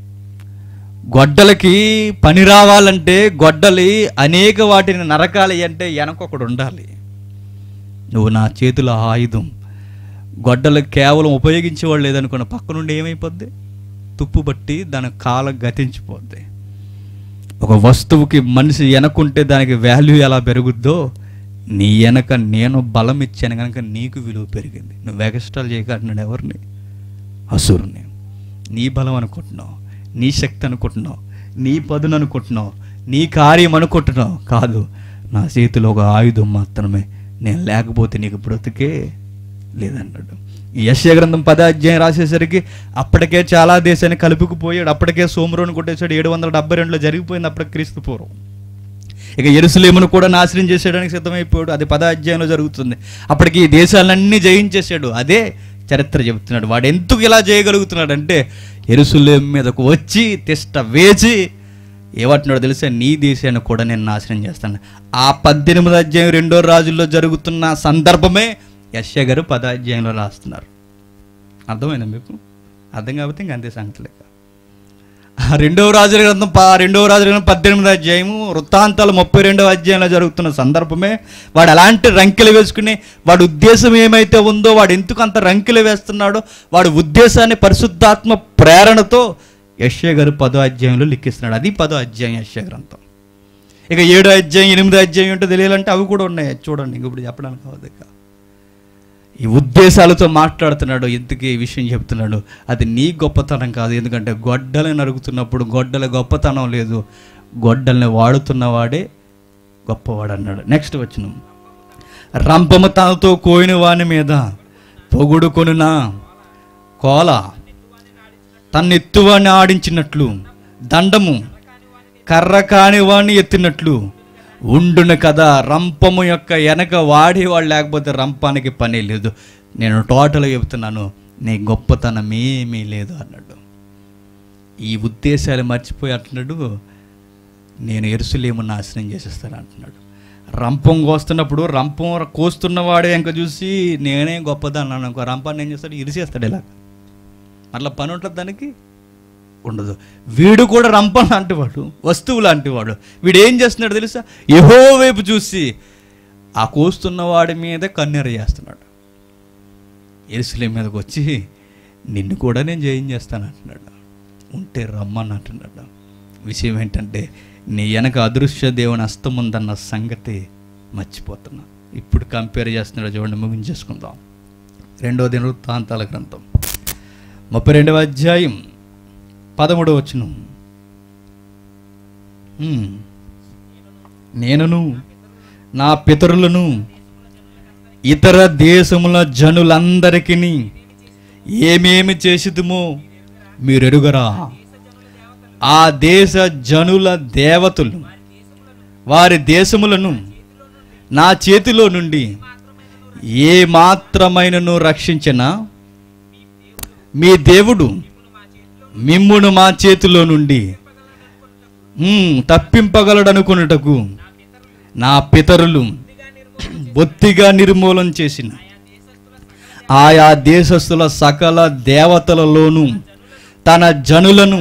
గొడ్డలకి పని రావాలంటే గొడ్డలి అనేక వాటిని నరకాలి అంటే వెనకొకడు ఉండాలి నువ్వు నా చేతిలో ఆయుధం గొడ్డలు కేవలం ఉపయోగించేవాళ్ళు లేదనుకున్న పక్క నుండి ఏమైపోద్ది తుప్పు బట్టి దాని కాలం గతించిపోద్ది ఒక వస్తువుకి మనిషి వెనకుంటే దానికి వాల్యూ ఎలా పెరుగుద్దో నీ వెనక నేను బలం ఇచ్చాను కనుక నీకు విలువ పెరిగింది నువ్వు ఎగస్ట్రాలు చేయక అంటున్నాడు ఎవరిని అసురుని నీ బలం అనుకుంటున్నావు నీ శక్తి అనుకుంటున్నావు నీ పదును అనుకుంటున్నావు నీ కార్యం అనుకుంటున్నావు కాదు నా చేతిలో ఒక ఆయుధం మాత్రమే నేను లేకపోతే నీకు బ్రతికే లేదన్నాడు ఈ యశ్య గ్రంథం పదాధ్యాయం రాసేసరికి అప్పటికే చాలా దేశాన్ని కలుపుకుపోయాడు అప్పటికే సోమరోని కొట్టేశాడు ఏడు వందల డెబ్బై రెండులో జరిగిపోయింది అప్పటికి క్రీస్తు పూర్వం ఇక ఎరుసలేమును కూడా నాశనం చేసేయడానికి సిద్ధమైపోయాడు అది పద అధ్యాయంలో జరుగుతుంది అప్పటికి ఈ దేశాలన్నీ జయించేశాడు అదే చరిత్ర చెబుతున్నాడు వాడు ఎందుకు ఇలా చేయగలుగుతున్నాడు అంటే ఎరుసలేం మీదకు వచ్చి తిష్ట వేచి ఏమంటున్నాడు తెలుసా నీ దేశాన్ని కూడా నేను నాశనం చేస్తాను ఆ పద్దెనిమిది అధ్యాయం రెండో రాజుల్లో జరుగుతున్న సందర్భమే యశ్య గారు పదాధ్యాయంలో రాస్తున్నారు అర్థమైందా మీకు అర్థం కాకపోతే ఇంక అంతే సంగతి లెక్క ఆ రెండవ రాజుల గ్రంథం ప రెండవ రాజుల గ్రంథం పద్దెనిమిది అధ్యాయము వృత్తాంతాలు ముప్పై రెండవ అధ్యాయంలో జరుగుతున్న సందర్భమే వాడు ఎలాంటి రంకెలు వేసుకుని వాడి ఉద్దేశం ఏమైతే ఉందో వాడు ఎందుకు అంత రంకెలు వేస్తున్నాడో వాడి ఉద్దేశాన్ని పరిశుద్ధాత్మ ప్రేరణతో యశ్య గారు పదో అధ్యాయంలో లిఖిస్తున్నాడు అది పదో అధ్యాయం యశ్య గ్రంథం ఇక ఏడో అధ్యాయం ఎనిమిదో అధ్యాయం ఏంటో తెలియాలంటే అవి కూడా ఉన్నాయి చూడండి ఇంక ఇప్పుడు చెప్పడానికి అవ్వదు ఇక ఈ ఉద్దేశాలతో మాట్లాడుతున్నాడు ఎందుకు ఈ విషయం చెప్తున్నాడు అది నీ గొప్పతనం కాదు ఎందుకంటే గొడ్డలని నరుగుతున్నప్పుడు గొడ్డల గొప్పతనం లేదు గొడ్డల్ని వాడుతున్నవాడే గొప్పవాడు అన్నాడు నెక్స్ట్ వచ్చిన రంపము తనతో కోయిన వాని మీద పొగుడుకొనునా కోల తన్నెత్తువాణ్ణి ఆడించినట్లు దండము కర్ర కాని వాణ్ణి ఎత్తినట్లు ఉండును కదా రంపము యొక్క వెనక వాడేవాడు లేకపోతే రంపానికి పని లేదు నేను టోటల్గా చెప్తున్నాను నీ గొప్పతనం ఏమీ లేదు అన్నాడు ఈ ఉద్దేశాలు మర్చిపోయి అంటున్నాడు నేను ఎరుసలేము నాశనం చేసేస్తాను అంటున్నాడు రంపం కోస్తున్నప్పుడు రంపం కోస్తున్నవాడే ఇంకా చూసి నేనే గొప్పదన్నాను అనుకో రంపాన్ని ఏం చేస్తాడు ఇరిసేస్తాడు ఇలా అట్లా పని ఉంటుంది దానికి ఉండదు వీడు కూడా రంపం లాంటివాడు వస్తువు లాంటివాడు వీడు ఏం చేస్తున్నాడు తెలుసా యహో వైపు చూసి ఆ కోస్తున్న వాడి మీద కన్నెర చేస్తున్నాడు ఎరుసలేం మీదకి వచ్చి నిన్ను కూడా నేను జయించేస్తాను అంటున్నాడు ఉంటే రమ్మని అంటున్నాడు విషయం ఏంటంటే నీ వెనక అదృశ్య దేవుని అస్తం ఉందన్న సంగతి మర్చిపోతున్నా ఇప్పుడు కంపేర్ చేస్తున్నాడు చూడండి ముగించేసుకుందాం రెండో దిన వృత్తాంతాల గ్రంథం ముప్పై రెండవ అధ్యాయం పదమూడవ వచనం హ్మ్. నేనును నా పితరులను ఇతర దేశముల జనులందరికీ ఏమేమి చేసిదుమో మీరెరుగరా ఆ దేశ జనుల దేవతలు వారి దేశములను నా చేతిలో నుండి ఏ మాత్రమైనను రక్షించిన మీ దేవుడు మిమ్మును మా చేతిలో నుండి ఉమ్, తప్పింపగలడనుకున్నటకు నా పితరులు బొత్తిగా నిర్మూలన చేసిన ఆయా దేశస్థుల సకల దేవతలలోనూ తన జనులను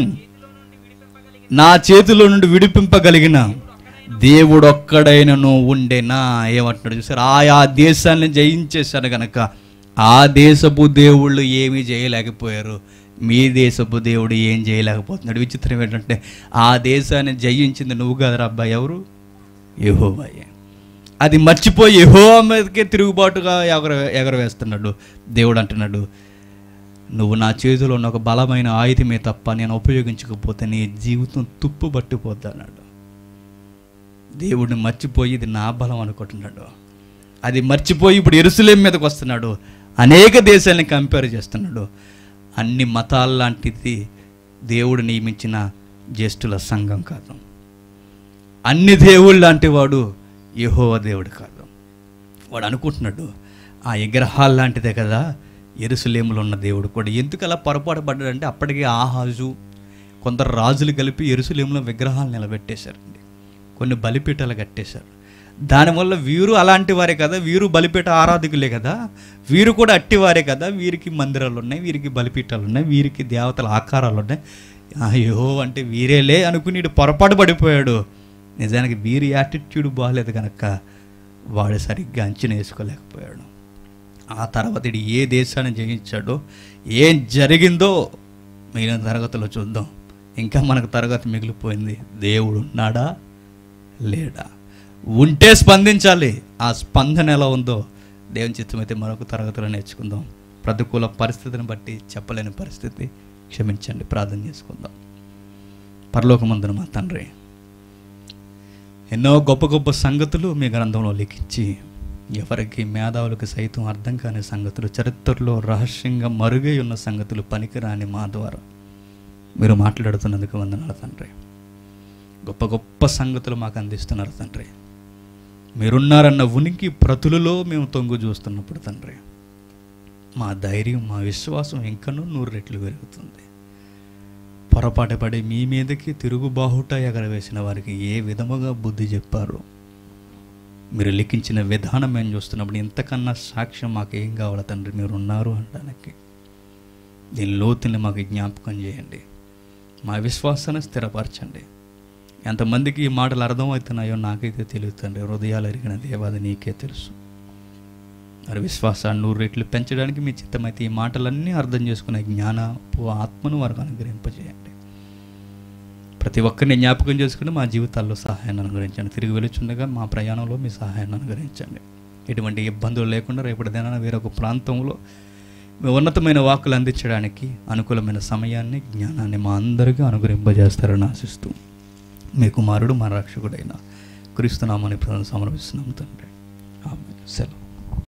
నా చేతిలో నుండి విడిపింపగలిగిన దేవుడొక్కడైనను ఉండేనా ఏమంటున్నాడు చూసారు ఆయా దేశాన్ని జయించేశాను గనక ఆ దేశపు దేవుళ్ళు ఏమీ చేయలేకపోయారు మీ దేశపు దేవుడు ఏం చేయలేకపోతున్నాడు విచిత్రం ఏంటంటే ఆ దేశాన్ని జయించింది నువ్వు కదరా అబ్బాయి ఎవరు యెహోవాయే అది మర్చిపోయి యెహో మీదకే తిరుగుబాటుగా ఎగర ఎగరవేస్తున్నాడు దేవుడు అంటున్నాడు నువ్వు నా చేతిలో ఉన్న ఒక బలమైన ఆయుధమే తప్ప నేను ఉపయోగించకపోతే నీ జీవితం తుప్పు పట్టిపోద్ది అన్నాడు దేవుడిని మర్చిపోయి ఇది నా బలం అనుకుంటున్నాడు అది మర్చిపోయి ఇప్పుడు ఎరుసలేం మీదకి వస్తున్నాడు అనేక దేశాలని కంపేర్ చేస్తున్నాడు అన్ని మతాల లాంటిది దేవుడు నియమించిన జ్యేష్ఠుల సంఘం కాదు అన్ని దేవుళ్ళు లాంటి వాడు యెహోవ దేవుడు కాదు వాడు అనుకుంటున్నాడు ఆ విగ్రహాలు లాంటిదే కదా ఎరుసలేములో ఉన్న దేవుడు కూడా ఎందుకు అలా పొరపాటు పడ్డాడంటే అప్పటికే ఆహాజు కొందరు రాజులు కలిపి ఎరుసలేములో విగ్రహాలు నిలబెట్టేశారండి కొన్ని బలిపీఠాలు కట్టేశారు దానివల్ల వీరు అలాంటి వారే కదా వీరు బలిపీఠ ఆరాధకులే కదా వీరు కూడా అట్టివారే కదా వీరికి మందిరాలు ఉన్నాయి వీరికి బలిపీఠాలు ఉన్నాయి వీరికి దేవతల ఆకారాలు ఉన్నాయి అయ్యో అంటే వీరేలే అనుకుని వీడు పొరపాటు పడిపోయాడు నిజానికి వీరి యాటిట్యూడ్ బాగాలేదు కనుక వాడు సరిగ్గా అంచనా వేసుకోలేకపోయాడు ఆ తర్వాత వీడు ఏ దేశాన్ని జయించాడో ఏం జరిగిందో మిగిలిన తరగతిలో చూద్దాం ఇంకా మనకు తరగతి మిగిలిపోయింది దేవుడు ఉన్నాడా లేడా ఉంటే స్పందించాలి ఆ స్పందన ఎలా ఉందో దేవుని చిత్తం అయితే మరొక తరగతిలో నేర్చుకుందాం ప్రతికూల పరిస్థితిని బట్టి చెప్పలేని పరిస్థితి క్షమించండి ప్రార్థన చేసుకుందాం పరలోకమందున మా తండ్రి ఎన్నో గొప్ప గొప్ప సంగతులు మీ గ్రంథంలో లిఖించి ఎవరికి మేధావులకు సైతం అర్థం కాని సంగతులు చరిత్రలో రహస్యంగా మరుగై ఉన్న సంగతులు పనికిరాని మా ద్వారా మీరు మాట్లాడుతున్నందుకు వందనాలు తండ్రి గొప్ప గొప్ప సంగతులు మాకు అందిస్తున్నారు తండ్రి మీరున్నారన్న ఉనికి ప్రతులలో మేము తొంగు చూస్తున్నప్పుడు తండ్రి మా ధైర్యం మా విశ్వాసం ఇంకనూ నూరు రెట్లు పెరుగుతుంది పొరపాటు పడి మీ మీదకి తిరుగుబాహుట ఎగరవేసిన వారికి ఏ విధముగా బుద్ధి చెప్పారో మీరు లిఖించిన విధానం మేము చూస్తున్నప్పుడు ఇంతకన్నా సాక్ష్యం మాకు ఏం కావాలి తండ్రి మీరు ఉన్నారు అనడానికి దీని లోతుని మాకు జ్ఞాపకం చేయండి మా విశ్వాసాన్ని స్థిరపరచండి ఎంతమందికి ఈ మాటలు అర్థమవుతున్నాయో నాకైతే తెలియదు తండ్రి హృదయాలు ఎరిగిన దేవాది నీకే తెలుసు మరి విశ్వాసాన్ని నూరు రెట్లు పెంచడానికి మీ చిత్తమైతే ఈ మాటలన్నీ అర్థం చేసుకునే జ్ఞాన ఆత్మను వారికి అనుగ్రహింపజేయండి ప్రతి ఒక్కరిని జ్ఞాపకం చేసుకుని మా జీవితాల్లో సహాయాన్ని అనుగ్రహించండి తిరిగి వెలుచుండగా మా ప్రయాణంలో మీ సహాయాన్ని అనుగ్రహించండి ఎటువంటి ఇబ్బందులు లేకుండా రేపటి దినాన వేరొక ప్రాంతంలో మీ ఉన్నతమైన వాక్కులు అందించడానికి అనుకూలమైన సమయాన్ని జ్ఞానాన్ని మా అందరికీ అనుగ్రహింపజేస్తారని ఆశిస్తూ మీ కుమారుడు మా రక్షకుడైన క్రీస్తునామని ప్రధాన సమర్పిస్తున్నాం తండ్రి ఆమె సెలవు